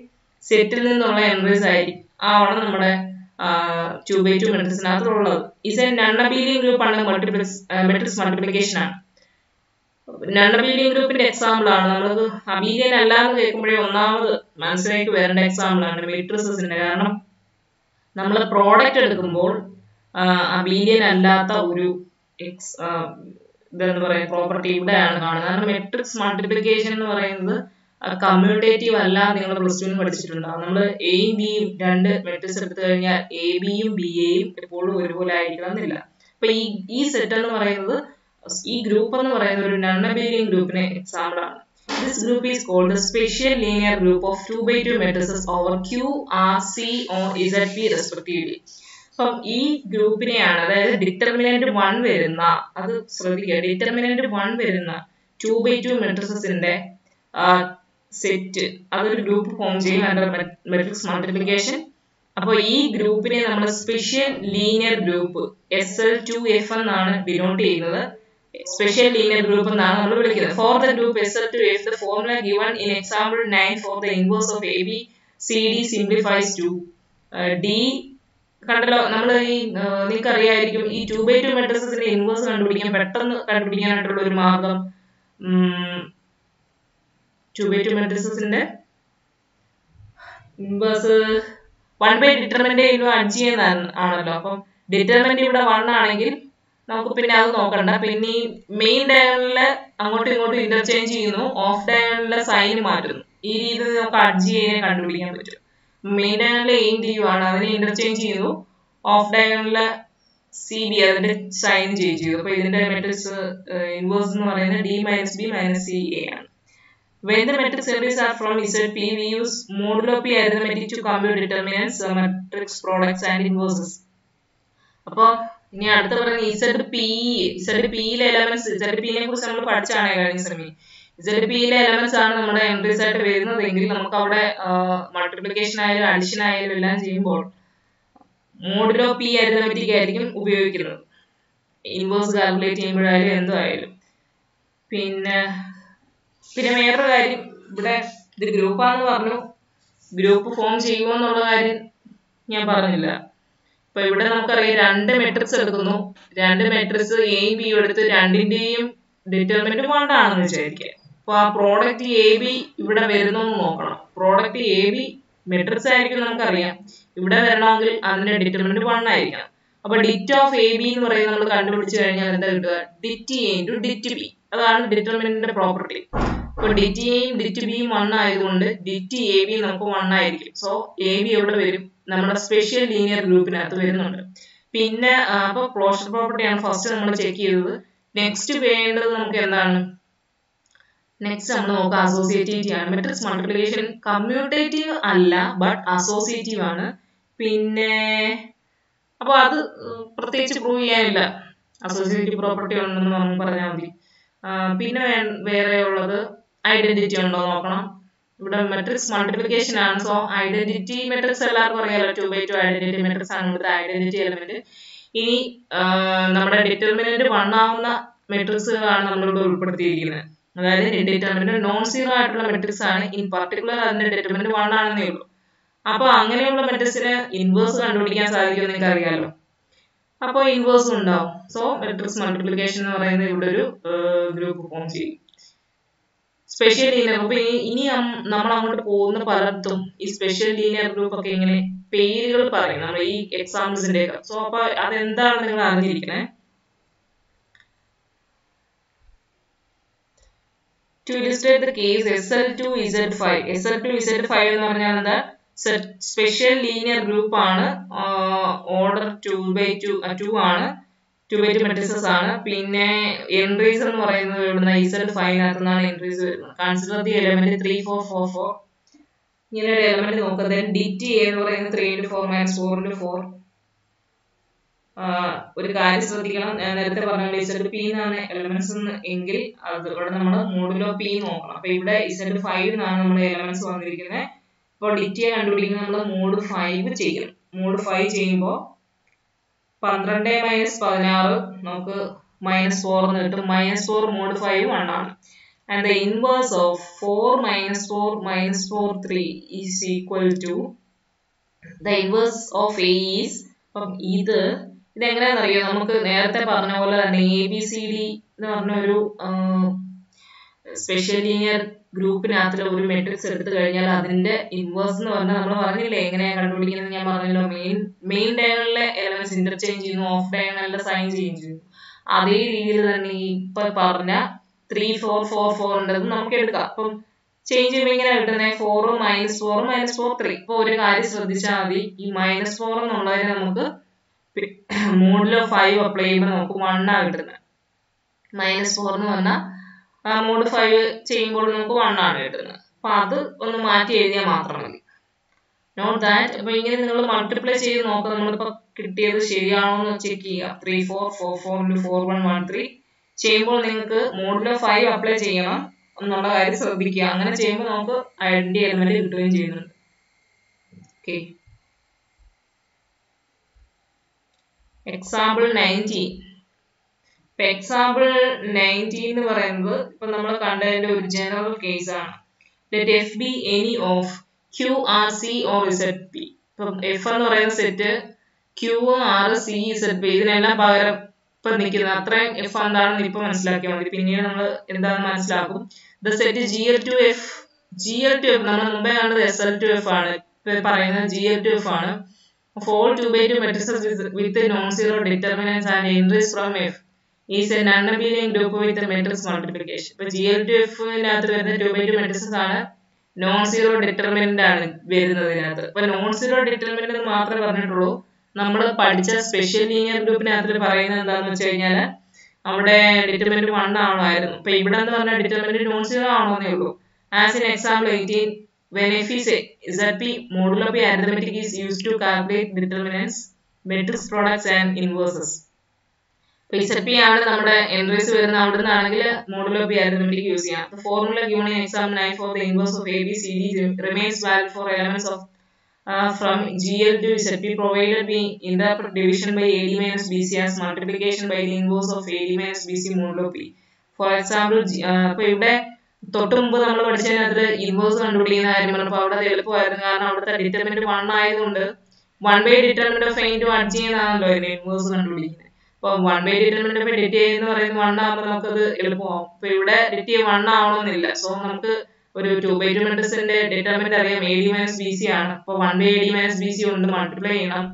സെറ്റിൽ നിന്നുള്ള എൻട്രീസ് ആയിരിക്കും ആവണം നമ്മുടെ ടു ബൈ ടു മെട്രിക്സിനകത്ത് ഉള്ളത് ഇസ് എ നണ്ണബീലിയൻ ഗ്രൂപ്പ് ആണ് മൾട്ടിപ്ലിക്സ് മെട്രിക്സ് മൾട്ടിപ്ലിക്കേഷൻ ആണ് നണ്ണബീലിയൻ ഗ്രൂപ്പിന്റെ എക്സാമ്പിൾ ആണ് നമ്മൾ അബീലിയൻ അല്ല എന്ന് കേൾക്കുമ്പോഴേ ഒന്നാമത് മനസ്സിലേക്ക് വരേണ്ട എക്സാമ്പിൾ ആണ് മെട്രിസസിന്റെ കാരണം നമ്മൾ പ്രോഡക്റ്റ് എടുക്കുമ്പോൾ അബീലിയൻ അല്ലാത്ത ഒരു എക്സ് ഇതെന്ന് പറയുന്ന പ്രോപ്പർട്ടി ഇവിടെയാണ് കാണുന്നത് കാരണം മെട്രിക്സ് മൾട്ടിപ്ലിക്കേഷൻ എന്ന് പറയുന്നത് കമ്മ്യൂട്ടേറ്റീവ് അല്ല നിങ്ങൾ പ്ലസ് ടുവിന് പഠിച്ചിട്ടുണ്ടാവും നമ്മൾ എയും ബിയും രണ്ട് മെട്രിക്സ് എടുത്തു കഴിഞ്ഞാൽ എ ബിയും ബി എയും എപ്പോഴും ഒരുപോലെ ആയിരിക്കണം എന്നില്ല അപ്പൊ ഈ ഈ സെറ്റ് എന്ന് പറയുന്നത് ഈ ഗ്രൂപ്പ് എന്ന് പറയുന്നത് ഒരു നണ്ണബേലിയൻ ഗ്രൂപ്പിന് എക്സാമ്പിൾ ആണ് this group is called special linear group of two by two matrices over Q R C or Z P respectively അപ്പം ഈ ഗ്രൂപ്പിനെയാണ് അതായത് ഡിറ്റർമിനന്റ് വൺ വരുന്ന അത് ശ്രദ്ധിക്കുക ഡിറ്റർമിനന്റ് വൺ വരുന്ന ടു ബൈ ടു മെട്രിസസിന്റെ സെറ്റ് അതൊരു ഗ്രൂപ്പ് ഫോം ചെയ്യും അണ്ടർ മെട്രിക്സ് മൾട്ടിപ്ലിക്കേഷൻ അപ്പോൾ ഈ ഗ്രൂപ്പിനെ നമ്മൾ special linear group S L two F എന്നാണ് ഡിനോട്ട് ചെയ്യുന്നത് സ്പെഷ്യൽ ലീനിയർ ഗ്രൂപ്പ് എന്നാണ് നമ്മൾ വിളിക്കുന്നത് for the group S L two F the formula given in example nine for the inverse of A B C D simplifies to D കണ്ടല്ലോ നമ്മൾ ഈ നിങ്ങൾക്ക് അറിയായിരിക്കും ഈ ടു ബൈ ടു മെട്രിക്സിന്റെ ഇൻവേഴ്സ് കണ്ടുപിടിക്കാൻ പെട്ടെന്ന് കണ്ടുപിടിക്കാനായിട്ടുള്ള ഒരു മാർഗം ടു ബൈ ടു മെട്രിക്സിന്റെ inverse one by determinant into adj ചെയ്യുന്ന ആണല്ലോ അപ്പം ഡിറ്റർമിനന്റ് ഇവിടെ വൺ ആണെങ്കിൽ നമുക്ക് പിന്നെ അത് നോക്കണ്ട പിന്നെ ഈ മെയിൻ ഡയഗണലില് അങ്ങോട്ടും ഇങ്ങോട്ടും ഇന്റർചേഞ്ച് ചെയ്യുന്നു ഓഫ് ഡയഗണലിലെ സൈൻ മാറ്റുന്നു ഈ രീതിയിൽ നമുക്ക് അഡ്ജ് ചെയ്യാൻ കണ്ടുപിടിക്കാൻ പറ്റും മെയിൻ ഡയഗണലിലെ എയിം ഡി ആണ് അതിനെ ഇന്റർചേഞ്ച് ചെയ്യുന്നു ഓഫ് ഡയഗണലിലെ സി ബി അതിന്റെ സൈൻ ചേഞ്ച് ചെയ്തു അപ്പൊ ഇതിന്റെ മെട്രിക്സ് ഇൻവേഴ്സ് എന്ന് പറയുന്നത് D minus B minus C A ആണ് When the matrix series are from ZP, we use modulo P arithmetic to compute determinants, uh, matrix products and inverses. അപ്പോൾ ഇനി അടുത്ത പറയുന്നത് ഇസഡ് പി ഇസഡ് പിയിലെ elements Z പിനെ കുറിച്ച് നമ്മൾ പഠിച്ചാണ് കഴിഞ്ഞ സമയം ഇസഡ് പിയിലെ എലമെന്റ്സ് ആണ് നമ്മുടെ എൻട്രീസ് ആയിട്ട് വരുന്നതെങ്കിൽ നമുക്ക് അവിടെ മൾട്ടിപ്ലിക്കേഷൻ ആയാലും അഡിഷൻ ആയാലും എല്ലാം ചെയ്യുമ്പോൾ മോഡുലോ പി അരിതമെറ്റിക് ആയിരിക്കും ഉപയോഗിക്കുന്നത് ഇൻവേഴ്സ് കാൽക്കുലേറ്റ് ചെയ്യുമ്പോഴായാലും എന്തോ ആയാലും പിന്നെ പിന്നെ വേറൊരു കാര്യം ഇവിടെ ഇത് ഗ്രൂപ്പാന്ന് പറഞ്ഞു ഗ്രൂപ്പ് ഫോം ചെയ്യുമോ എന്നുള്ള കാര്യം ഞാൻ പറഞ്ഞില്ല അപ്പൊ ഇവിടെ നമുക്കറിയാം രണ്ട് മെട്രിക്സ് എടുക്കുന്നു രണ്ട് മെട്രിക്സ് എയും ബിയും എടുത്ത് രണ്ടിന്റെയും ഡിറ്റർമിനന്റ് വൺ ആണെന്ന് വിചാരിക്കുക അപ്പൊ ആ പ്രോഡക്റ്റ് എ ബി ഇവിടെ വരുന്നു എന്ന് നോക്കണം പ്രോഡക്റ്റ് എ ബി മെട്രിക്സ് ആയിരിക്കും നമുക്കറിയാം ഇവിടെ വരണമെങ്കിൽ അതിന്റെ ഡിറ്റർമിനന്റ് വൺ ആയിരിക്കണം അപ്പൊ ഡിറ്റ് ഓഫ് എ ബി എന്ന് പറയുന്നത് നമ്മൾ കണ്ടുപിടിച്ചു കഴിഞ്ഞാൽ എന്താ കിട്ടുക det A into det B അതാണ് ഡിറ്റർമിനന്റിന്റെ പ്രോപ്പർട്ടി അപ്പൊ ഡിറ്റ് എയും ഡിറ്റ് ബിയും വൺ ആയതുകൊണ്ട് ഡിറ്റ് എ ബി നമുക്ക് വൺ ആയിരിക്കും സോ എ ബി എവിടെ വരും നമ്മുടെ സ്പെഷ്യൽ ലീനിയർ ഗ്രൂപ്പിനകത്ത് വരുന്നുണ്ട് പിന്നെ അപ്പൊ ക്ലോഷർ പ്രോപ്പർട്ടിയാണ് ഫസ്റ്റ് നമ്മൾ ചെക്ക് ചെയ്തത് നെക്സ്റ്റ് വേണ്ടത് നമുക്ക് എന്താണ് നെക്സ്റ്റ് നമ്മൾ നോക്കുക അസോസിയേറ്റീവ് ആണ് മെട്രിക്സ് മൾട്ടിപ്ലിക്കേഷൻ കമ്മ്യൂട്ടേറ്റീവ് അല്ല ബട്ട് അസോസിയേറ്റീവ് ആണ് പിന്നെ അപ്പൊ അത് പ്രത്യേകിച്ച് പ്രൂവ് ചെയ്യാനില്ല അസോസിയേറ്റീവ് പ്രോപ്പർട്ടി ഉണ്ടെന്ന് നമുക്ക് പറഞ്ഞാൽ മതി പിന്നെ വേറെ ഉള്ളത് ഐഡന്റിറ്റി ഉണ്ടോ നോക്കണം ഇവിടെ മെട്രിക്സ് മൾട്ടിപ്ലിക്കേഷൻ ആണ് സോ ഐഡന്റിറ്റി മെട്രിക്സ് എല്ലാവർക്കും അറിയാലോ two by two identity matrix ആണ് ഇവിടുത്തെ ഐഡന്റിറ്റി എലമെന്റ് ഇനി നമ്മുടെ ഡിറ്റർമിനന്റ് വൺ ആവുന്ന മെട്രിക്സുകളാണ് നമ്മളിവിടെ ഉൾപ്പെടുത്തിയിരിക്കുന്നത് അതായത് ഡിറ്റർമിനന്റ് നോൺ സീറോ ആയിട്ടുള്ള മെട്രിക്സ് ആണ് ഇൻ പർട്ടിക്കുലർ അതിന്റെ ഡിറ്റർമിനന്റ് വൺ ആണെന്നേ ഉള്ളൂ അപ്പൊ അങ്ങനെയുള്ള മെട്രിക്സിന് ഇൻവേഴ്സ് കണ്ടുപിടിക്കാൻ സാധിക്കുമെന്ന് നിങ്ങൾക്ക് അറിയാലോ അപ്പോൾ ഇൻവേഴ്സ് ഉണ്ടാവും സോ മെട്രിക്സ് മൾട്ടിപ്ലിക്കേഷൻ എന്ന് പറയുന്നത് ഇവിടെ ഒരു ഗ്രൂപ്പ് ഫോം ചെയ്യും സ്പെഷ്യൽ ലീനിയർ ഗ്രൂപ്പ് ഇനി നമ്മൾ അങ്ങോട്ട് പോകുന്ന പലർത്തും ഈ സ്പെഷ്യൽ ലീനിയർ ഗ്രൂപ്പ് ഒക്കെ ഇങ്ങനെ പേരുകൾ പറയും നമ്മൾ ഈ എക്സാമ്പിൾസിന്റെ ഒക്കെ സോ അപ്പൊ അതെന്താണ് നിങ്ങൾ അറിഞ്ഞിരിക്കണേ to illustrate the case S L two Z five S L two Z five എന്ന് പറഞ്ഞാൽ എന്താ സ്പെഷ്യൽ ലീനിയർ ഗ്രൂപ്പ് ആണ് order two by two two ആണ് ടു ബൈ ടു മെട്രിസസ് ആണ് പിന്നെ എൻട്രീസ് എന്ന് പറയുന്നത് ഇവിടുന്ന് ഇസഡ് ഫൈവിനകത്ത് നിന്നാണ് എൻട്രീസ് വരുന്നത് consider the element three four four four ഇങ്ങനെ ഒരു എലമെന്റ് നോക്കുന്നത് ഡി ടി എന്ന് പറയുന്നത് three into four minus four into four ഒരു കാര്യം ശ്രദ്ധിക്കണം ഞാൻ നേരത്തെ പറഞ്ഞ ഇസഡ് പി എന്നാണ് എലമെന്റ്സ് എങ്കിൽ അത് ഇവിടെ നമ്മൾ മോഡുലോ പി നോക്കണം അപ്പൊ ഇവിടെ ഇസഡ് ഫൈവ് എന്നാണ് നമ്മുടെ എലമെന്റ്സ് വന്നിരിക്കുന്നത് അപ്പോൾ ഡിറ്റിയെ കണ്ടുപിടിക്കുന്നത് നമ്മൾ മോഡ് ഫൈവ് ചെയ്യണം മോഡ് ഫൈവ് ചെയ്യുമ്പോൾ പന്ത്രണ്ട് മൈനസ് പതിനാറ് നമുക്ക് മൈനസ് ഫോർ എന്ന് കിട്ടും minus four mod five one ആണ് and the inverse of 4 minus 4 minus 4 3 is equal to the inverse of A is അപ്പം ഇത് ഇതെങ്ങനെയാണെന്ന് അറിയോ നമുക്ക് നേരത്തെ പറഞ്ഞ പോലെ തന്നെ എ ബി സി ഡി എന്ന് പറഞ്ഞ ഒരു സ്പെഷ്യൽ ലീനിയർ ഗ്രൂപ്പിനകത്തുള്ള ഒരു മെട്രിക്സ് എടുത്തു കഴിഞ്ഞാൽ അതിന്റെ ഇൻവേഴ്സ് എന്ന് പറഞ്ഞാൽ നമ്മൾ പറഞ്ഞില്ലേ എങ്ങനെയാണ് കണ്ടുപിടിക്കുന്നത് ഞാൻ പറഞ്ഞല്ലോ മെയിൻ മെയിൻ ഡയഗണലിലെ എലമെന്റ്സ് ഇന്റർചേഞ്ച് ചെയ്യുന്നു ഓഫ് ഡയഗണലിലെ സൈൻ ചേഞ്ച് ചെയ്യുന്നു അതേ രീതിയിൽ തന്നെ ഈ ഇപ്പൊ പറഞ്ഞ ത്രീ ഫോർ ഫോർ ഫോർ ഉണ്ടെന്ന് നമുക്ക് എടുക്കാം അപ്പം ചേഞ്ച് ചെയ്യുമ്പോൾ ഇങ്ങനെ കിട്ടുന്നത് ഫോറും മൈനസ് ഫോറും മൈനസ് ഫോർ ത്രീ ഇപ്പൊ ഒരു കാര്യം ശ്രദ്ധിച്ചാൽ മതി ഈ മൈനസ് ഫോർ എന്നുള്ളതിന് നമുക്ക് മോഡിലോ ഫൈവ് അപ്ലൈ ചെയ്യുമ്പോൾ നമുക്ക് വൺ ആ കിട്ടുന്നത് മൈനസ് ഫോർ എന്ന് പറഞ്ഞാൽ മോഡ് ഫൈവ് ചെയ്യുമ്പോൾ നമുക്ക് വൺ ആണ് കിട്ടുന്നത് അപ്പൊ അത് ഒന്ന് മാറ്റി എഴുതിയാൽ മാത്രം മതി നോട്ട് ദാറ്റ് അപ്പൊ ഇങ്ങനെ നിങ്ങൾ മൾട്ടിപ്ലൈ ചെയ്ത് നോക്കുക നമ്മളിപ്പോ കിട്ടിയത് ശരിയാണോ എന്ന് ചെക്ക് ചെയ്യുക three four four four into four one one three ചെയ്യുമ്പോൾ നിങ്ങൾക്ക് മോഡിലോ ഫൈവ് അപ്ലൈ ചെയ്യണം എന്നുള്ള കാര്യം ശ്രദ്ധിക്കുക അങ്ങനെ ചെയ്യുമ്പോൾ നമുക്ക് ഐഡന്റി എലമെന്റ് കിട്ടുകയും ചെയ്യുന്നുണ്ട് ഓക്കെ എക്സാമ്പിൾ നയൻറ്റീൻ ഇപ്പൊ എക്സാമ്പിൾ നയൻറ്റീൻ എന്ന് പറയുന്നത് ഇപ്പൊ നമ്മൾ കണ്ടതിന്റെ ഒരു ജനറൽ കേസ് ആണ് let F be any of Q R C or Z P ഇപ്പം എഫ് എന്ന് പറയുന്ന set Q R C Z P ഇതിനെല്ലാം പകരം ഇപ്പൊ നിൽക്കുന്നത് അത്രയും എഫ് എന്താണെന്ന് ഇപ്പൊ മനസ്സിലാക്കിയാൽ മതി പിന്നീട് നമ്മൾ എന്താണെന്ന് മനസ്സിലാക്കും the set G L two F G L two F നമ്മൾ മുമ്പേ കണ്ടത് എസ് എൽ ടു എഫ് ആണ് ഇപ്പൊ പറയുന്നത് ജി എൽ ടു എഫ് ആണ് for two by two matrices with non zero determinants and entries from F is a non abelian group with matrix multiplication ഇപ്പൊ G L two എഫിനകത്ത് വരുന്ന two by two matrices ആണ് non zero determinant ആണ് വരുന്നത് ഇതിനകത്ത് ഇപ്പൊ non zero determinant മാത്രമേ പറഞ്ഞിട്ടുള്ളൂ നമ്മൾ പഠിച്ച സ്പെഷ്യൽ ലീനിയർ ഗ്രൂപ്പിനകത്ത് പറയുന്നത് എന്താണെന്ന് വെച്ച് കഴിഞ്ഞാൽ അവിടെ ഡിറ്റർമിനന്റ് വൺ ആണായിരുന്നു ഇപ്പൊ ഇവിടെ എന്ന് പറഞ്ഞാൽ ഡിറ്റർമിനന്റ് നോൺ സീറോ ആണോന്നേ ഉള്ളൂ as in example eighteen when f is a zp modulo p arithmetic is used to calculate determinants matrix products and inverses ഇപ്പൊ ഇസഡ് പി ആണ് നമ്മുടെ എൻട്രീസ് വരുന്ന അവിടെ നിന്നാണെങ്കിൽ മോഡുലോ പി arithmetic യൂസ് ചെയ്യാം the formula given in exam 9 for the inverse of a b c d remains valid for elements of uh, from GL to ZP provided we interpret division by AD minus BC as multiplication by the inverse of AD minus BC modulo P. For example, ഇപ്പൊ ഇവിടെ തൊട്ട് മുമ്പ് നമ്മൾ പഠിച്ചതിനകത്ത് inverse കണ്ടുപിടിക്കുന്ന കാര്യം പറഞ്ഞപ്പോൾ അവിടെ അത് എളുപ്പമായിരുന്നു കാരണം അവിടുത്തെ ഡിറ്റർമിനന്റ് വൺ ആയതുകൊണ്ട് one by determinant of A in to adj ചെയ്യുന്നതാണല്ലോ അതിന് ഇൻവേഴ്സ് കണ്ടുപിടിക്കുന്നത് അപ്പൊ one by determinant of det എന്ന് പറയുന്നത് വൺ ആകുമ്പോൾ നമുക്കത് എളുപ്പമാവും അപ്പൊ ഇവിടെ ഡിറ്റ് വൺ ആവണമെന്നില്ല സോ നമുക്ക് ഒരു ടു ബൈ ടു മെട്രിക്സിന്റെ ഡിറ്റർമിനന്റ് അറിയാം A D minus B C ആണ് അപ്പൊ one by A D minus B C കൊണ്ട് മൾട്ടിപ്ലൈ ചെയ്യണം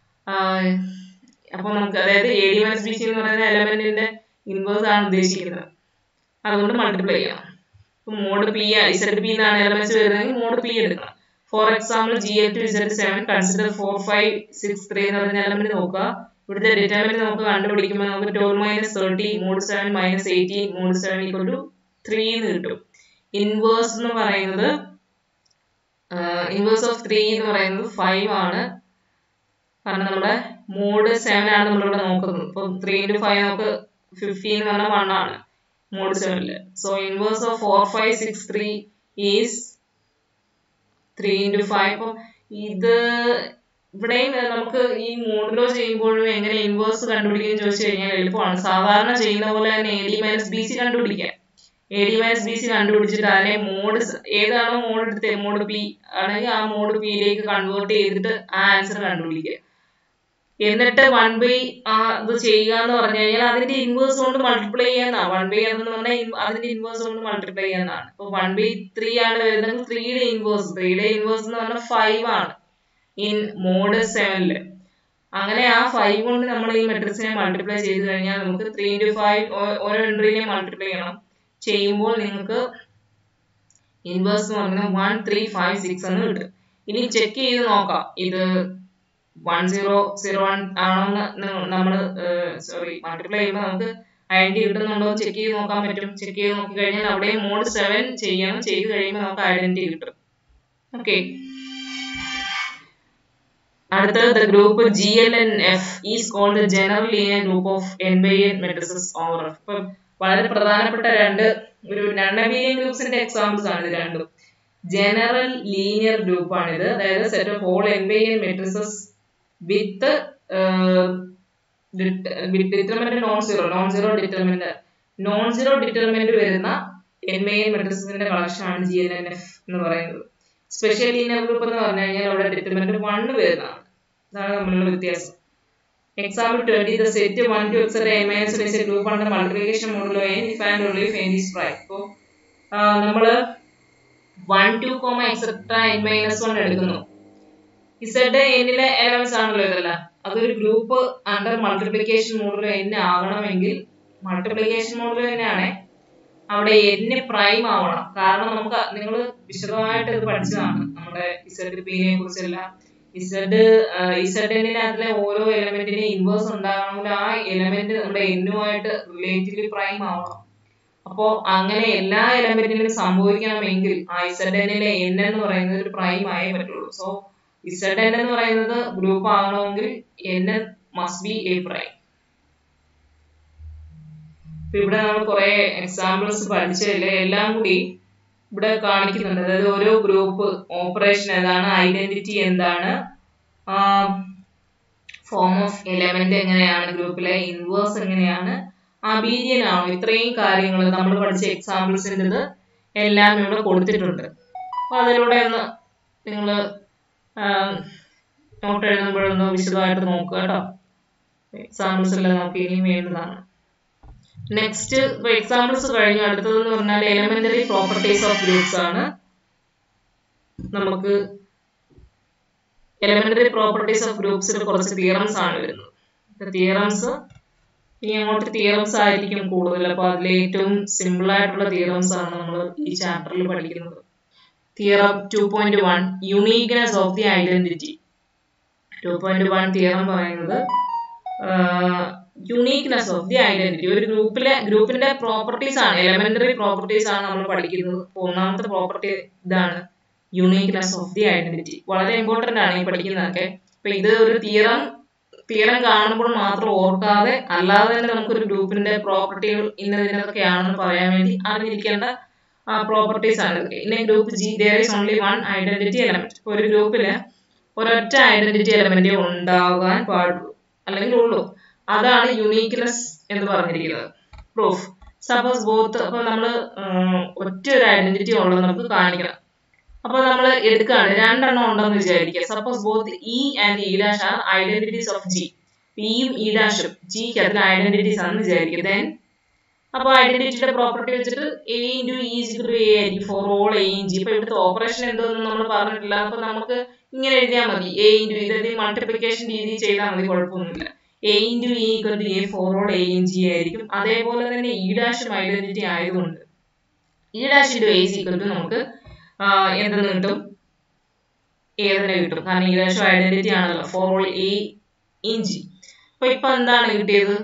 അപ്പൊ നമുക്ക് അതായത് A D minus B C എന്ന് പറയുന്ന എലമെന്റിന്റെ ഇൻവേഴ്സ് ആണ് ഉദ്ദേശിക്കുന്നത് അതുകൊണ്ട് മൾട്ടിപ്ലൈ ചെയ്യണം മോഡ് പി ഇസഡ് പി എന്നാണ് എലമെന്റ്സ് വരുന്നതെങ്കിൽ മോഡ് പി എടുക്കണം for example G L two Z seven consider four five six three എന്ന് പറയുന്ന എലമെന്റ് നോക്കുക ഇവിടുത്തെ ഡിറ്റർമിനന്റ് നമുക്ക് കണ്ടുപിടിക്കുമ്പോൾ നമുക്ക് twelve minus thirty mod seven minus eighteen mod seven equal to three എന്ന് കിട്ടും ഇൻവേഴ്സ് എന്ന് പറയുന്നത് ഇൻവേഴ്സ് ഓഫ് ത്രീ എന്ന് പറയുന്നത് ഫൈവ് ആണ് കാരണം നമ്മുടെ മോഡ് സെവൻ ആണ് നമ്മളിവിടെ നോക്കുന്നത് ഇപ്പൊ ത്രീ ഇൻറ്റു ഫൈവ് നമുക്ക് ഫിഫ്റ്റീൻ എന്ന് പറഞ്ഞാൽ വൺ ആണ് മോഡ് സെവനില് so inverse of four five six three is three into five അപ്പം ഇത് ഇവിടെയും നമുക്ക് ഈ മോഡിലോ ചെയ്യുമ്പോഴും എങ്ങനെ ഇൻവേഴ്സ് കണ്ടുപിടിക്കാൻ ചോദിച്ചു കഴിഞ്ഞാൽ എളുപ്പമാണ് സാധാരണ ചെയ്യുന്ന പോലെ തന്നെ A D minus B C കണ്ടുപിടിക്കാം A D minus B C കണ്ടുപിടിച്ചിട്ട് അതിനെ മോഡ് ഏതാണോ മോഡ് എടുത്തത് മോഡ് പി ആണെങ്കിൽ ആ മോഡ് പിയിലേക്ക് കൺവേർട്ട് ചെയ്തിട്ട് ആ ആൻസർ കണ്ടുപിടിക്കുക എന്നിട്ട് വൺ ബൈ ഇത് ചെയ്യുക എന്ന് പറഞ്ഞു കഴിഞ്ഞാൽ അതിന്റെ ഇൻവേഴ്സ് കൊണ്ട് മൾട്ടിപ്ലൈ ചെയ്യാന്നാണ് വൺ ബൈ എന്ന് പറഞ്ഞാൽ അതിന്റെ ഇൻവേഴ്സ് കൊണ്ട് മൾട്ടിപ്ലൈ ചെയ്യാന്നാണ് ഇപ്പൊ വൺ ബൈ ത്രീ ആണ് വരുന്നത് ത്രീയുടെ ഇൻവേഴ്സ് ത്രീയുടെ ഇൻവേഴ്സ് എന്ന് പറഞ്ഞാൽ ഫൈവ് ആണ് ഇൻ മോഡ് സെവനില് അങ്ങനെ ആ ഫൈവ് കൊണ്ട് നമ്മൾ ഈ മെട്രിക്സിനെ മൾട്ടിപ്ലൈ ചെയ്ത് കഴിഞ്ഞാൽ നമുക്ക് ത്രീ ഇൻറ്റു ഫൈവ് ഓരോ എൻട്രീനെ മൾട്ടിപ്ലൈ ചെയ്യണം ചെയ്യുമ്പോൾ നിങ്ങൾക്ക് ഇൻവേഴ്സ് എന്ന് പറയുന്നത് വൺ ത്രീ ഫൈവ് സിക്സ് എന്ന് കിട്ടും ഇനി ചെക്ക് ചെയ്ത് നോക്കാം ഇത് വൺ സീറോ സീറോ വൺ ആണോന്ന് നമ്മൾ സോറി മൾട്ടിപ്ലൈ ചെയ്യുമ്പോൾ നമുക്ക് ഐഡന്റി കിട്ടുന്നുണ്ടോ എന്ന് ചെക്ക് ചെയ്ത് നോക്കാൻ പറ്റും ചെക്ക് ചെയ്ത് നോക്കി കഴിഞ്ഞാൽ അവിടെ മോഡ് സെവൻ ചെയ്യണം ചെയ്ത് കഴിയുമ്പോൾ നമുക്ക് ഐഡന്റി കിട്ടും ഓക്കെ അടുത്തത് the group G L N F is called the general linear group of N by N matrices over F ഇപ്പം വളരെ പ്രധാനപ്പെട്ട രണ്ട് ഒരു രണ്ടബിലിയൻ ഗ്രൂപ്പ്സിന്റെ എക്സാമ്പിൾസ് ആണ് ഇത് രണ്ടും ജനറൽ ലീനിയർ ഗ്രൂപ്പ് ആണിത് അതായത് set of all N by N matrices with determinant non zero non zero determinant non zero determinant വരുന്ന എൻ ബൈ എൻ മെട്രിക്സിന്റെ കളക്ഷൻ ആണ് ജി എൻ എൻ എഫ് എന്ന് പറയുന്നത് സ്പെഷ്യൽ ലീനിയർ ഗ്രൂപ്പ് എന്ന് പറഞ്ഞു കഴിഞ്ഞാൽ അവിടെ ഡിറ്റർമിനന്റ് വണ്ണ് വരുന്നതാണ് ഇതാണ് തമ്മിലുള്ള വ്യത്യാസം example twenty the set one two etcetera N minus is a group ആണ് multiplication modulo N if and only if N is prime ഇപ്പോൾ നമ്മൾ one two comma etcetera N minus one എടുക്കുന്നു Z എന്നിലെ elements ആണല്ലോ ഇതെല്ലാം അതൊരു group under multiplication modulo N ആകണമെങ്കിൽ multiplication modulo തന്നെയാണ് അവിടെ എന് പ്രൈം ആവണം കാരണം നമുക്ക് നിങ്ങൾ വിശദമായിട്ട് ഇത് പഠിച്ചതാണ് നമ്മുടെ ഇസഡ് പിനെ കുറിച്ചെല്ലാം ഇസഡ് ഇസഡ് എന്നിനകത്തിലെ ഓരോ എലമെന്റിനും ഇൻവേഴ്സ് ഉണ്ടാകണമെങ്കിൽ ആ എലമെന്റ് നമ്മുടെ എന്നുമായിട്ട് റിലേറ്റീവ്ലി പ്രൈം ആവണം അപ്പോ അങ്ങനെ എല്ലാ എലമെന്റിനും സംഭവിക്കണമെങ്കിൽ ആ ഇസഡ് എന്നിലെ എൻ എന്ന് പറയുന്നത് ഒരു പ്രൈം ആയേ പറ്റുള്ളൂ സോ ഇസഡ് എൻ എന്ന് പറയുന്നത് ഗ്രൂപ്പ് ആകണമെങ്കിൽ N must be a prime ഇവിടെ നമ്മൾ കുറെ എക്സാമ്പിൾസ് പഠിച്ചതില്ലേ എല്ലാം കൂടി ഇവിടെ കാണിക്കുന്നുണ്ട് അതായത് ഓരോ ഗ്രൂപ്പ് ഓപ്പറേഷൻ ഏതാണ് ഐഡന്റിറ്റി എന്താണ് ഫോം ഓഫ് എലമെന്റ് എങ്ങനെയാണ് ഗ്രൂപ്പിലെ ഇൻവേഴ്സ് എങ്ങനെയാണ് അബീലിയൻ ആണോ ഇത്രയും കാര്യങ്ങൾ നമ്മൾ പഠിച്ച എക്സാമ്പിൾസിൻ്റെ എല്ലാം ഇവിടെ കൊടുത്തിട്ടുണ്ട് അപ്പൊ അതിലൂടെ ഒന്ന് നിങ്ങൾ നോട്ട് എഴുതുമ്പോഴൊന്ന് വിശദമായിട്ട് നോക്കുക കേട്ടോ എക്സാമ്പിൾസ് എല്ലാം നമുക്ക് ഇനിയും വേണ്ടതാണ് നെക്സ്റ്റ് ഇപ്പൊ എക്സാമ്പിൾസ് കഴിഞ്ഞു അടുത്തതെന്ന് പറഞ്ഞാൽ എലമെന്ററി പ്രോപ്പർട്ടീസ് ഓഫ് ഗ്രൂപ്പ്സ് ആണ് നമുക്ക് എലമെന്ററി പ്രോപ്പർട്ടീസ് ഓഫ് ഗ്രൂപ്പ്സിൽ കുറച്ച് തിയറംസ് ആണ് വരുന്നത് തിയറംസ് ഇനി അങ്ങോട്ട് തിയറംസ് ആയിരിക്കും കൂടുതൽ അപ്പൊ അതിൽ ഏറ്റവും സിമ്പിൾ ആയിട്ടുള്ള തിയറംസ് ആണ് നമ്മൾ ഈ ചാപ്റ്ററിൽ പഠിക്കുന്നത് theorem two point one uniqueness of the identity two point one theorem പറയുന്നത് യുണീക്നെസ് ഓഫ് ദി ഐഡന്റിറ്റി ഒരു ഗ്രൂപ്പിലെ ഗ്രൂപ്പിന്റെ പ്രോപ്പർട്ടീസ് ആണ് എലമെന്ററി പ്രോപ്പർട്ടീസ് ആണ് നമ്മൾ പഠിക്കുന്നത് ഒന്നാമത്തെ പ്രോപ്പർട്ടി ഇതാണ് യുണീക്നെസ് ഓഫ് ദി ഐഡന്റിറ്റി വളരെ ഇമ്പോർട്ടന്റ് ആണ് ഈ പഠിക്കുന്നതൊക്കെ അപ്പൊ ഇത് ഒരു തിയറം തിയറം കാണുമ്പോൾ മാത്രം ഓർക്കാതെ അല്ലാതെ തന്നെ നമുക്കൊരു ഗ്രൂപ്പിന്റെ പ്രോപ്പർട്ടികൾ ഇന്നതിനൊക്കെയാണെന്ന് പറയാൻ വേണ്ടി അറിഞ്ഞിരിക്കേണ്ട പ്രോപ്പർട്ടീസ് ആണ് ഇതൊക്കെ ഇന്ന group G there is only one identity element ഒരു ഗ്രൂപ്പില് ഒരൊറ്റ ഐഡന്റിറ്റി എലമെന്റ് ഉണ്ടാകാൻ പാടുള്ളൂ അല്ലെങ്കിൽ ഉള്ളൂ അതാണ് യുണീക്നെസ് എന്ന് പറഞ്ഞിരിക്കുന്നത് പ്രൂഫ് സപ്പോസ് ബോത്ത് അപ്പൊ നമ്മൾ ഒറ്റ ഒരു ഐഡന്റിറ്റി ഉള്ളത് നമുക്ക് കാണിക്കണം അപ്പൊ നമ്മൾ എടുക്കുകയാണ് രണ്ടെണ്ണം ഉണ്ടെന്ന് വിചാരിക്കുക suppose both E and E dash are identities of G ഇയും ഇ ഡാഷും ജിക്ക് അതിൽ ഐഡന്റിറ്റീസ് ആണെന്ന് വിചാരിക്കുക ദെൻ അപ്പൊ ഐഡന്റിറ്റിയുടെ പ്രോപ്പർട്ടി വെച്ചിട്ട് A into E is equal to A ആയിരിക്കും for all A in G അപ്പൊ ഇവിടുത്തെ ഓപ്പറേഷൻ എന്തോന്നും നമ്മൾ പറഞ്ഞിട്ടില്ല അപ്പൊ നമുക്ക് ഇങ്ങനെ എഴുതിയാൽ മതി എ ഇൻറ്റു ഇതത് മൾട്ടിപ്ലിക്കേഷൻ രീതി ചെയ്താൽ മതി കുഴപ്പമൊന്നുമില്ല A into E equal to A for all A in G ആയിരിക്കും അതേപോലെ തന്നെ ഇ ഡാഷും ഐഡന്റിറ്റി ആയതുകൊണ്ട് E dash into A equal to നമുക്ക് എന്തെന്ന് കിട്ടും എ തന്നെ കിട്ടും കാരണം ഇ ഡാഷും ഐഡന്റിറ്റി ആണല്ലോ for all A in G അപ്പൊ ഇപ്പൊ എന്താണ് കിട്ടിയത്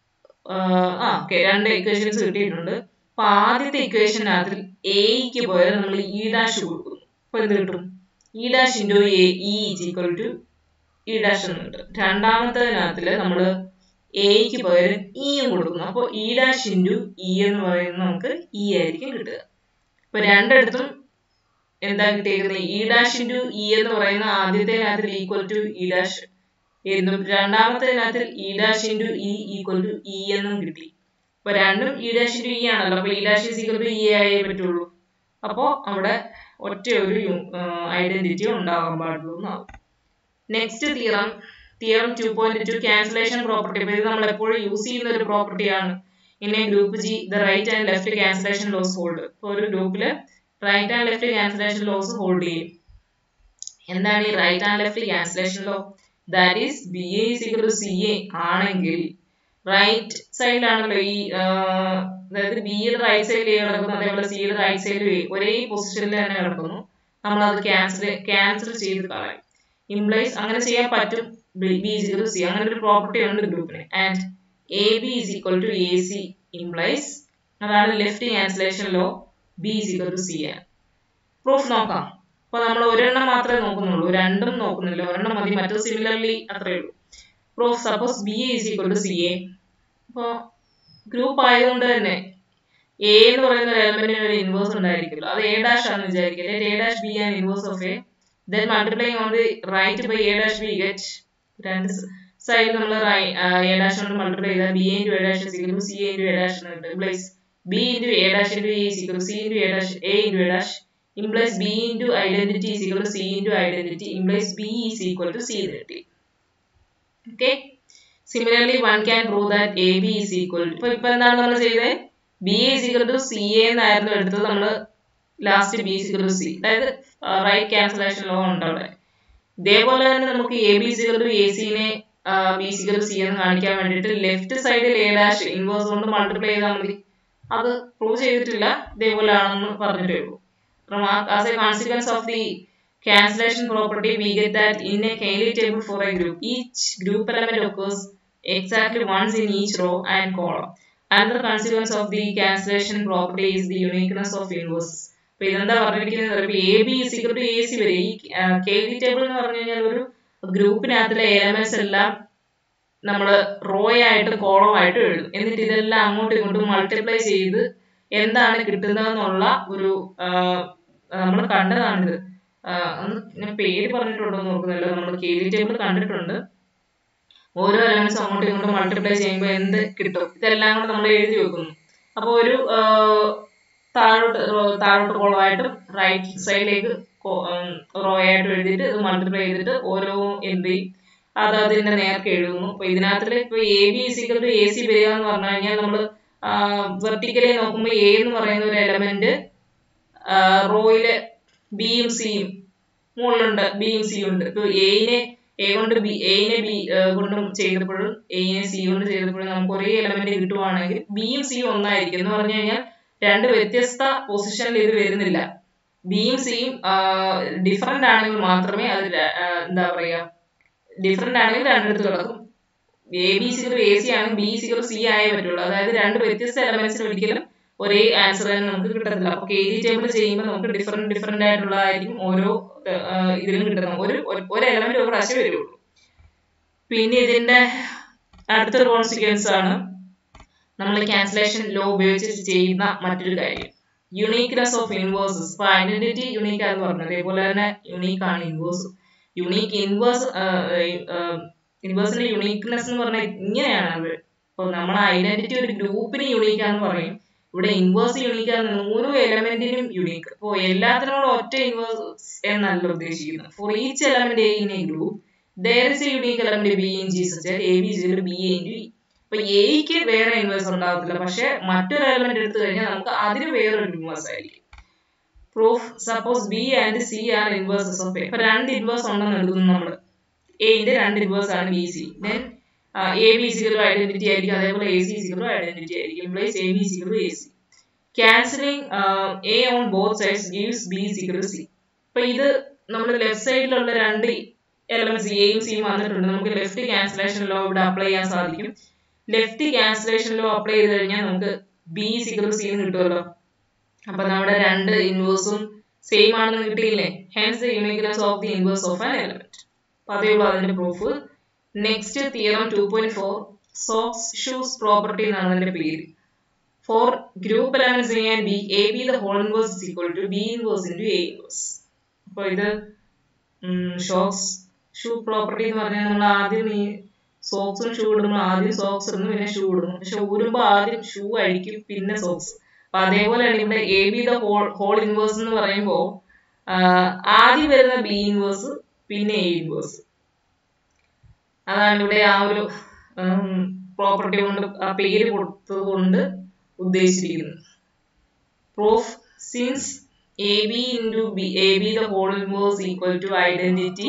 ആ ഓക്കെ രണ്ട് ഇക്വേഷൻസ് കിട്ടിയിട്ടുണ്ട് അപ്പൊ ആദ്യത്തെ ഇക്വേഷനകത്തിൽ എക്ക് പോയാൽ നമ്മൾ ഇ ഡാഷ് കൊടുക്കുന്നു അപ്പൊ എന്ത് കിട്ടും E dash into A E equal to E dash എന്ന് കിട്ടും രണ്ടാമത്തേതിനകത്തില് നമ്മൾ എക്ക് പകരം ഇയും കൊടുക്കുന്നു അപ്പോൾ ഇ ഡാഷ് ഇൻറ്റു ഇ എന്ന് പറയുന്നത് നമുക്ക് ഇ ആയിരിക്കും കിട്ടുക അപ്പൊ രണ്ടിടത്തും എന്താ കിട്ടിയിരിക്കുന്നത് ഇ ഡാഷ് ഇൻറ്റു ഇ എന്ന് പറയുന്ന ആദ്യത്തേനകത്തിൽ ഈക്വൽ ടു ഇ ഡാഷ് എന്നും രണ്ടാമത്തേനകത്തിൽ E dash into E equal to E എന്നും കിട്ടി അപ്പൊ രണ്ടും ഇ ഡാഷ് ഇൻറ്റു ഇ ആണല്ലോ അപ്പൊ E dash is equal to E ആയേ പറ്റുള്ളൂ അപ്പോ അവിടെ ഒറ്റ ഒരു ഐഡന്റിറ്റി ഉണ്ടാകാൻ പാടുള്ളൂ എന്നാവും next theorem theorem two point two cancellation property അപ്പൊ ഇത് നമ്മൾ എപ്പോഴും യൂസ് ചെയ്യുന്ന ഒരു പ്രോപ്പർട്ടിയാണ് in a group G the right and left cancellation laws hold ഇപ്പൊ ഒരു ഗ്രൂപ്പില് right and left cancellation laws hold ചെയ്യും എന്താണ് ഈ right and left cancellation law that is B A is equal to C A ആണെങ്കിൽ right സൈഡിലാണല്ലോ ഈ അതായത് ബിയുടെ റൈറ്റ് സൈഡിൽ എ കിടക്കുന്നു അതേപോലെ സിയുടെ റൈറ്റ് സൈഡിൽ എ ഒരേ പൊസിഷനിൽ തന്നെ കിടക്കുന്നു നമ്മൾ അത് ക്യാൻസൽ ക്യാൻസൽ ചെയ്ത് കളയും ഇംപ്ലൈസ് അങ്ങനെ ചെയ്യാൻ പറ്റും B is equal to C അങ്ങനെ ഒരു പ്രോപ്പർട്ടി ഉണ്ട് ഗ്രൂപ്പിന് and A B is equal to A C implies അതാണ് left cancellation law B is equal to C ആണ് പ്രൂഫ് നോക്കാം അപ്പൊ നമ്മൾ ഒരെണ്ണം മാത്രമേ നോക്കുന്നുള്ളൂ രണ്ടും നോക്കുന്നില്ല ഒരെണ്ണം മതി മറ്റു സിമിലർലി അത്രേ ഉള്ളൂ proof suppose B is equal to C A അപ്പോൾ ഗ്രൂപ്പ് ആയതുകൊണ്ട് തന്നെ എ എന്ന് പറയുന്ന ഒരു എലമെന്റിന് ഒരു ഇൻവേഴ്സ് ഉണ്ടായിരിക്കുമല്ലോ അത് എ ഡാഷ് ആണെന്ന് വിചാരിക്കുക A dash be and inverse of A then multiplying on the right by A dash B get രണ്ട് സൈഡിൽ നമ്മൾ എ ഡാഷ് കൊണ്ട് മൾട്ടിപ്ലൈ ചെയ്താൽ B into A dash C C into A dash എന്ന് കിട്ടും place B into A dash into A equal C into A dash A into A dash implies B into identity is equal to C into identity implies B is equal to C എന്ന് കിട്ടി okay similarly one can prove that A B is equal ഇപ്പൊ ഇപ്പൊ എന്താണ് നമ്മൾ ചെയ്തത് B is equal to C A എന്നായിരുന്നു എടുത്തത് നമ്മൾ last B is equal to C അതായത് റൈറ്റ് ക്യാൻസലേഷൻ ലോ ഉണ്ട് അവിടെ ഇതേപോലെ തന്നെ നമുക്ക് A B is equal to A സിനെ B is equal to C എന്ന് കാണിക്കാൻ വേണ്ടിയിട്ട് ലെഫ്റ്റ് സൈഡിൽ എ ഡാഷ് ഇൻവേഴ്സ് കൊണ്ട് മൾട്ടിപ്ലൈ ചെയ്താൽ മതി അത് പ്രൂവ് ചെയ്തിട്ടില്ല ഇതേപോലെ ആണെന്ന് പറഞ്ഞിട്ടേ ഉള്ളൂ as a consequence of the cancellation property we get that in a Cayley table for a group each group element occurs exactly once in each row and column another consequence of the cancellation property is the uniqueness of inverse അപ്പൊ ഇതെന്താ പറഞ്ഞിരിക്കുന്നത് A B is equal to A C വരെ ഈ കെയിലി table എന്ന് പറഞ്ഞു കഴിഞ്ഞാൽ ഒരു ഗ്രൂപ്പിനകത്തിലെ elements എല്ലാം നമ്മൾ റോ ആയിട്ട് കോളം ആയിട്ട് എഴുതും എന്നിട്ട് ഇതെല്ലാം അങ്ങോട്ടും ഇങ്ങോട്ടും മൾട്ടിപ്ലൈ ചെയ്ത് എന്താണ് കിട്ടുന്നതെന്നുള്ള ഒരു നമ്മൾ കണ്ടതാണിത് അന്ന് ഞാൻ പേര് പറഞ്ഞിട്ടുണ്ടോ നോക്കുന്നില്ല നമ്മൾ കേലി ടേബിൾ കണ്ടിട്ടുണ്ട് ഓരോ എലമെന്റ്സ് അങ്ങോട്ടും ഇങ്ങോട്ടും മൾട്ടിപ്ലൈ ചെയ്യുമ്പോൾ എന്ത് കിട്ടും ഇതെല്ലാം കൂടെ നമ്മൾ എഴുതി വെക്കുന്നു അപ്പോൾ ഒരു താഴോട്ട് താഴോട്ട് കോളമായിട്ടും റൈറ്റ് സൈഡിലേക്ക് റോ ആയിട്ട് എഴുതിയിട്ട് ഇത് മൾട്ടിപ്ലൈ ചെയ്തിട്ട് ഓരോ എൻട്രിയും അത് അതിന്റെ നേർക്ക് എഴുതുന്നു അപ്പൊ ഇതിനകത്തിൽ ഇപ്പൊ A B is equal to A C വരിക എന്ന് പറഞ്ഞു കഴിഞ്ഞാൽ നമ്മൾ വെർട്ടിക്കലി നോക്കുമ്പോൾ എ എന്ന് പറയുന്ന ഒരു എലമെന്റ് റോയില് ബിയും സിയും മുകളിലുണ്ട് ബിയും സിയും ഉണ്ട് ഇപ്പൊ എയിനെ എ കൊണ്ട് ബി എയിനെ ബി കൊണ്ടും ചെയ്തപ്പോഴും എയിനെ സി കൊണ്ട് ചെയ്തപ്പോഴും നമുക്ക് ഒരേ എലമെന്റ് കിട്ടുവാണെങ്കിൽ ബിയും സിയും ഒന്നായിരിക്കും എന്ന് പറഞ്ഞു കഴിഞ്ഞാൽ രണ്ട് വ്യത്യസ്ത പൊസിഷനിൽ ഇത് വരുന്നില്ല ബിയും സിയും ഡിഫറെന്റ് ആണെങ്കിൽ മാത്രമേ അത് എന്താ പറയാ ഡിഫറെന്റ് ആണെങ്കിൽ രണ്ടിടത്ത് കിടക്കും A B is equal A C ആണെങ്കിൽ ബി സിക്കൽ സി ആയേ പറ്റുള്ളൂ അതായത് രണ്ട് വ്യത്യസ്ത എലമെന്റ്സിന് ഒരിക്കലും ഒരേ ആൻസർ തന്നെ നമുക്ക് കിട്ടത്തില്ല അപ്പൊ കെ ജി ടേബിൾ ചെയ്യുമ്പോൾ നമുക്ക് ഡിഫറെന്റ് ഡിഫറെന്റ് ആയിട്ടുള്ളതായിരിക്കും ഓരോ ഇതിലും കിട്ടുന്നത് ഒരു ഒരു എലമെന്റ് ഒരു പ്രാവശ്യം വരുള്ളൂ പിന്നെ ഇതിന്റെ അടുത്തൊരു കോൺസിക്വൻസ് ആണ് നമ്മൾ ക്യാൻസലേഷൻ ലോ ഉപയോഗിച്ച് ചെയ്യുന്ന മറ്റൊരു കാര്യം യുണീക്നെസ് ഓഫ് ഇൻവേഴ്സസ് ഇപ്പൊ ഐഡന്റിറ്റി യുണീക്ക് ആണെന്ന് പറഞ്ഞു അതേപോലെ തന്നെ യുണീക്ക് ആണ് ഇൻവേഴ്സ് യുണീക്ക് ഇൻവേഴ്സ് ഇൻവേഴ്സിന്റെ യുണീക്നെസ് എന്ന് പറഞ്ഞാൽ ഇങ്ങനെയാണ് അത് ഇപ്പൊ നമ്മുടെ ഐഡന്റിറ്റി ഒരു ഗ്രൂപ്പിന് യുണീക്ക് ആണെന്ന് പറയും ഇവിടെ ഇൻവേഴ്സ് യുണീക്ക് ആണ് ഓരോ എലമെന്റിനും യുണീക്ക് ഇപ്പോ എല്ലാത്തിനോടും ഒറ്റ ഇൻവേഴ്സ് എന്നല്ല ഉദ്ദേശിക്കുന്നത് for each element A in a group there is a unique element B in G such A B is B A in B അപ്പൊ എയ്ക്ക് വേറെ ഇൻവേഴ്സ് ഉണ്ടാകത്തില്ല പക്ഷെ മറ്റൊരു എലമെന്റ് എടുത്തു കഴിഞ്ഞാൽ നമുക്ക് അതിന് വേറൊരു ഇൻവേഴ്സ് ആയിരിക്കും proof suppose B and C are inverses of A ഇപ്പൊ രണ്ട് ഇൻവേഴ്സ് ഉണ്ടെന്ന് എടുക്കുന്നു നമ്മൾ എന്റെ രണ്ട് ഇൻവേഴ്സ് ആണ് B C then A B സിക്കലും ഐഡന്റിറ്റി ആയിരിക്കും അതേപോലെ എ സി സിക്കലും ഐഡന്റിറ്റി ആയിരിക്കും ഇംപ്ലൈസ് എ ബി സിക്കലും A C cancelling A on both sides gives B is equal C അപ്പൊ ഇത് നമ്മൾ ലെഫ്റ്റ് സൈഡിലുള്ള രണ്ട് എലമെന്റ്സ് എയും സിയും വന്നിട്ടുണ്ട് നമുക്ക് ലെഫ്റ്റ് ക്യാൻസലേഷൻ ലോ ഇവിടെ അപ്ലൈ ചെയ്യാൻ സാധിക്കും ലെഫ്റ്റ് ക്യാൻസലേഷൻ ലോ അപ്ലൈ ചെയ്ത് കഴിഞ്ഞാൽ നമുക്ക് ബി സിക്കൽ സി എന്ന് കിട്ടുമല്ലോ അപ്പൊ നമ്മുടെ രണ്ട് ഇൻവേഴ്സും സെയിം ആണെന്ന് കിട്ടിയില്ലേ hence uniqueness of the inverse of an element അപ്പൊ അതേയുള്ളൂ അതിന്റെ proof next theorem two point four socks shoes property എന്നാണ് അതിന്റെ പേര് for group elements A and B A B the whole inverse is equal to B inverse into A inverse അപ്പൊ ഇത് socks shoe property എന്ന് പറഞ്ഞാൽ നമ്മൾ ആദ്യം ഈ സോക്സും ഷൂ ഇടുമ്പോൾ ആദ്യം സോക്സ് ഇടുന്നു പിന്നെ ഷൂ ഇടുന്നു പക്ഷെ ഊരുമ്പോൾ ആദ്യം ഷൂ അഴിക്കും പിന്നെ സോക്സ് അപ്പൊ അതേപോലെയാണ് ഇവിടെ A B the whole whole inverse എന്ന് പറയുമ്പോൾ ആദ്യം വരുന്ന ബി ഇൻവേഴ്സ് പിന്നെ എ ഇൻവേഴ്സ് അതാണ് ഇവിടെ ആ ഒരു പ്രോപ്പർട്ടി കൊണ്ട് ആ പേര് കൊടുത്തത് കൊണ്ട് ഉദ്ദേശിച്ചിരിക്കുന്നത് proof since A B into B A B the whole inverse equal to identity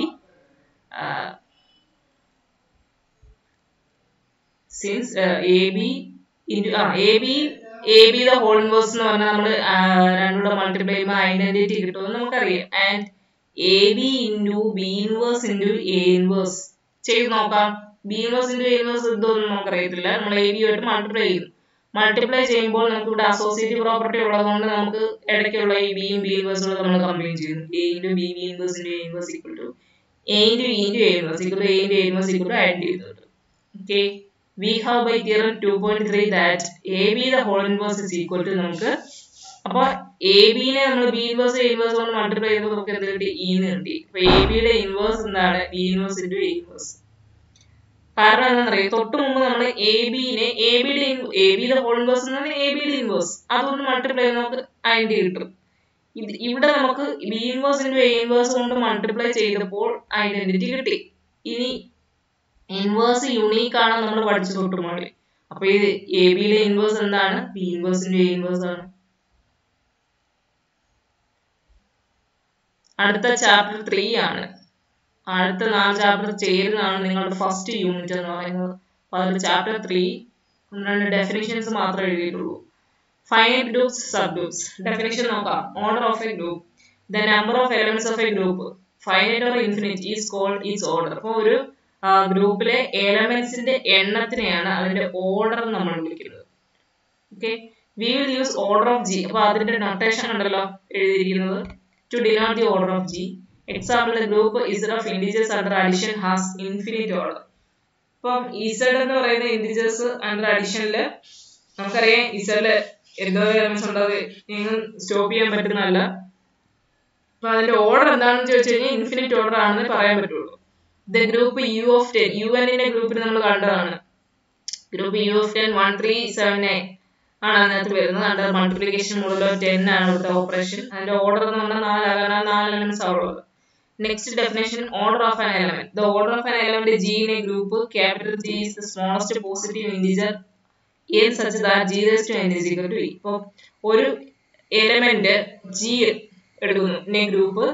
since A B into ആ A B A B the whole inverse എന്ന് പറഞ്ഞാൽ നമ്മൾ രണ്ടുകൂടെ മൾട്ടിപ്ലൈ ചെയ്യുമ്പോൾ ഐഡന്റിറ്റി കിട്ടുമെന്ന് നമുക്കറിയാം and A B into B inverse into A inverse ചെയ്ത് നോക്കാം B inverse into A inverse ഇതൊന്നും നമുക്കറിയത്തില്ല നമ്മൾ എ ബിയുമായിട്ട് മൾട്ടിപ്ലൈ ചെയ്യും മൾട്ടിപ്ലൈ ചെയ്യുമ്പോൾ നമുക്ക് ഇവിടെ അസോസിയേറ്റീവ് പ്രോപ്പർട്ടി ഉള്ളതുകൊണ്ട് നമുക്ക് ഇടയ്ക്കുള്ള ഈ ബിയും ബി ഇൻവേഴ്സുകളും നമ്മൾ കമ്പൈൻ ചെയ്യുന്നു A into B B inverse into A inverse equal to A into E into A inverse equal to A into A inverse equal to add ചെയ്തിട്ടുണ്ട് okay we have by theorem 2.3 that AB the whole inverse is equal to നമുക്ക് അപ്പൊ A ബിനെ നമ്മൾ B inverse A inverse കൊണ്ട് multiply ചെയ്തപ്പോൾ നമുക്ക് എന്ത് കിട്ടി ഇ എന്ന് കിട്ടി അപ്പൊ എ ബിയുടെ ഇൻവേഴ്സ് എന്താണ് B inverse into A inverse കാരണം എന്താണെന്നറിയോ തൊട്ട് മുമ്പ് നമ്മൾ എ ബിനെ എ ബിയുടെ എ ബിയുടെ ഹോൾ ഇൻവേഴ്സ് എന്ന് പറഞ്ഞാൽ എ ബിയുടെ ഇൻവേഴ്സ് അതുകൊണ്ട് മൾട്ടിപ്ലൈ ചെയ്ത് നമുക്ക് ഐഡന്റി കിട്ടും ഇത് ഇവിടെ നമുക്ക് B inverse into A inverse കൊണ്ട് മൾട്ടിപ്ലൈ ചെയ്തപ്പോൾ ഐഡന്റിറ്റി കിട്ടി ഇനി ഇൻവേഴ്സ് യുണീക്ക് ആണ് നമ്മൾ പഠിച്ചു തൊട്ട് മുകളിൽ അപ്പൊ ഇത് എ ബിയിലെ ഇൻവേഴ്സ് എന്താണ് B inverse into A inverse ആണ് അടുത്ത ചാപ്റ്റർ ത്രീ ആണ് അടുത്ത നാല് ചാപ്റ്റർ ചേരുന്നതാണ് നിങ്ങളുടെ ഫസ്റ്റ് യൂണിറ്റ് എന്ന് പറയുന്നത് അപ്പൊ അതിൽ ചാപ്റ്റർ ത്രീ രണ്ട് ഡെഫിനിഷൻസ് മാത്രമേ എഴുതിയിട്ടുള്ളൂ finite groups sub groups definition നോക്കാം order of a group the number of elements of a group finite or infinite is called is order അപ്പോൾ ഒരു ഗ്രൂപ്പിലെ എലമെന്റ്സിന്റെ എണ്ണത്തിനെയാണ് അതിന്റെ ഓർഡർ നമ്മൾ വിളിക്കുന്നത് okay we will use order of G അപ്പൊ അതിന്റെ നൊട്ടേഷൻ ഉണ്ടല്ലോ എഴുതിയിരിക്കുന്നത് to denote the order of G example the group Z of integers under addition has infinite order ഇപ്പം ഇസഡ് എന്ന് പറയുന്ന ഇൻഡിജേഴ്സ് അണ്ടർ അഡിഷനിൽ നമുക്കറിയാം ഇസഡില് എന്തോ എലമെന്റ്സ് ഉണ്ട് അത് നിങ്ങൾ സ്റ്റോപ്പ് ചെയ്യാൻ പറ്റുന്നതല്ല അപ്പൊ അതിന്റെ ഓർഡർ എന്താണെന്ന് ചോദിച്ചു കഴിഞ്ഞാൽ ഇൻഫിനിറ്റ് ഓർഡർ ആണെന്ന് പറയാൻ പറ്റുള്ളൂ the group U of ten U എന്നിന്റെ ഗ്രൂപ്പിൽ നമ്മൾ കണ്ടതാണ് group U of ten one three seven nine ആണ് അതിനകത്ത് വരുന്നത് അണ്ടർ മൾട്ടിപ്ലിക്കേഷൻ മുതലോ ടെൻ ആണ് ഇവിടുത്തെ ഓപ്പറേഷൻ അതിന്റെ ഓർഡർ എന്ന് പറഞ്ഞാൽ നാലാകാൻ നാല് എലമെന്റ്സ് ആവുള്ളത് next definition order of an element the order of an element G in a group capital G is the smallest positive integer N such that G raise to N is equal to E ഇപ്പോൾ ഒരു element G എടുക്കുന്നു in a group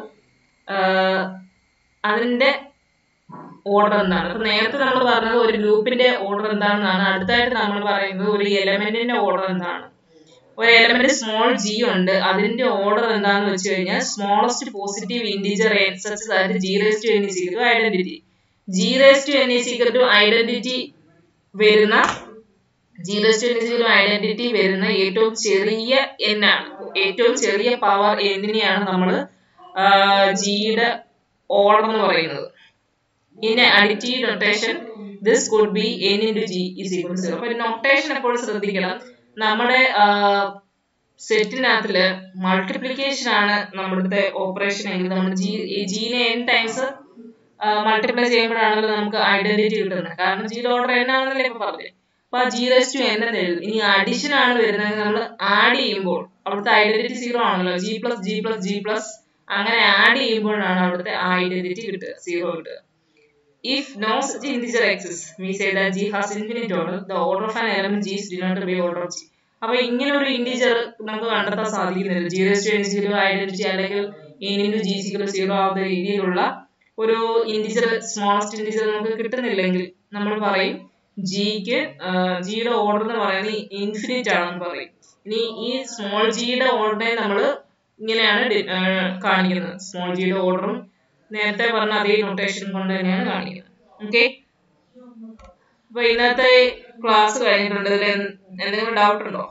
അതിന്റെ order എന്താണ് അപ്പൊ നേരത്തെ നമ്മൾ പറഞ്ഞത് ഒരു ഗ്രൂപ്പിന്റെ ഓർഡർ എന്താണെന്നാണ് അടുത്തായിട്ട് നമ്മൾ പറയുന്നത് ഒരു എലമെന്റിന്റെ ഓർഡർ എന്താണ് ഒരു എലമെന്റ് സ്മോൾ ജി ഉണ്ട് അതിന്റെ ഓർഡർ എന്താണെന്ന് വെച്ച് കഴിഞ്ഞാൽ smallest positive integer such that G raise to N is equal to identity G raise to N is equal to identity വരുന്ന G raise to N is equal to identity വരുന്ന ഏറ്റവും ചെറിയ N ആണ് ഏറ്റവും ചെറിയ പവർ എന്നിനെയാണ് നമ്മൾ ജിയുടെ order എന്ന് പറയുന്നത് in additive notation this could be n into g is equal to 0 അപ്പൊ നൊട്ടേഷൻ എപ്പോഴും ശ്രദ്ധിക്കണം നമ്മുടെ സെറ്റിനകത്തില് മൾട്ടിപ്ലിക്കേഷൻ ആണ് നമ്മുടെ ഓപ്പറേഷൻ എങ്കിൽ നമ്മൾ ജി ജീനെ എൻ ടൈംസ് മൾട്ടിപ്ലൈ ചെയ്യുമ്പോഴാണല്ലോ നമുക്ക് ഐഡന്റിറ്റി കിട്ടുന്നത് കാരണം ജിയുടെ ഓർഡർ എൻ ആണെന്നല്ലേ ഇപ്പൊ പറഞ്ഞത് അപ്പൊ ജി റെസ് ടു എൻ എന്ന് എഴുതും ഇനി അഡിഷൻ ആണ് വരുന്നത് നമ്മൾ ആഡ് ചെയ്യുമ്പോൾ അവിടുത്തെ ഐഡന്റിറ്റി സീറോ ആണല്ലോ G plus G plus G plus അങ്ങനെ ആഡ് ചെയ്യുമ്പോഴാണ് അവിടുത്തെ ഐഡന്റിറ്റി കിട്ടുക സീറോ കിട്ടുക If no such integer exists, we say that G has infinite order. The order of an element G is denoted by order of G. അപ്പൊ ഇങ്ങനെ ഒരു integer നമുക്ക് കണ്ടെത്താൻ സാധിക്കുന്നില്ല G S to N zero identity അല്ലെങ്കിൽ N into G സിക്കൽ zero ആവുന്ന രീതിയിലുള്ള ഒരു ഇന്റിജർ സ്മോളസ്റ്റ് ഇന്റിജർ നമുക്ക് കിട്ടുന്നില്ലെങ്കിൽ നമ്മൾ പറയും ജിക്ക് ജിയുടെ ഓർഡർ എന്ന് പറയുന്നത് ഇൻഫിനിറ്റ് ആണെന്ന് പറയും ഇനി ഈ സ്മോൾ ജിയുടെ ഓർഡറിനെ നമ്മൾ ഇങ്ങനെയാണ് കാണിക്കുന്നത് സ്മോൾ ജിയുടെ ഓർഡറും നേരത്തെ പറഞ്ഞ അതേ നൊട്ടേഷൻ കൊണ്ട് തന്നെയാണ് കാണിക്കുന്നത് ഓക്കെ അപ്പൊ ഇന്നത്തെ ക്ലാസ് കഴിഞ്ഞിട്ടുണ്ട് ഇതിൽ എന്തെങ്കിലും ഡൗട്ട് ഉണ്ടോ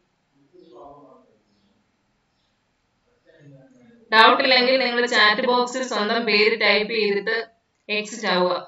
ഡൗട്ട് ഇല്ലെങ്കിൽ നിങ്ങൾ ചാറ്റ് ബോക്സിൽ സ്വന്തം പേര് ടൈപ്പ് ചെയ്തിട്ട് എക്സിറ്റ് ആവുക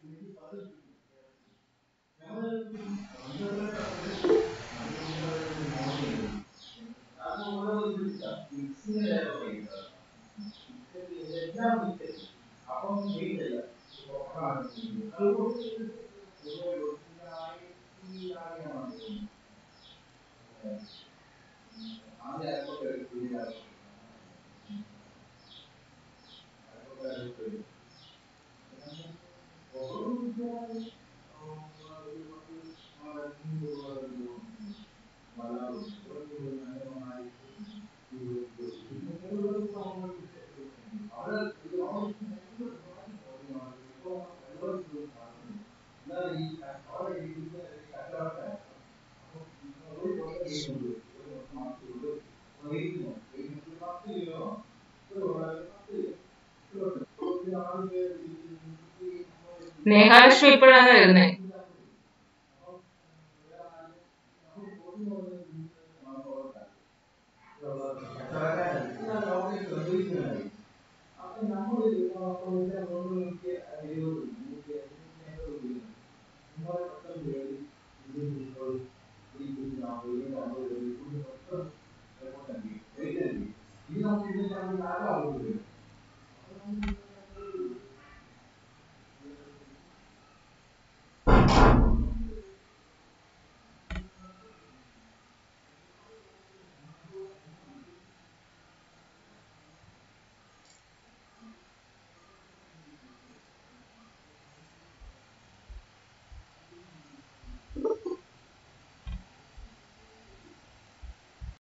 നേഹാലക്ഷ്മി ഇപ്പോഴാണ് വരുന്നത്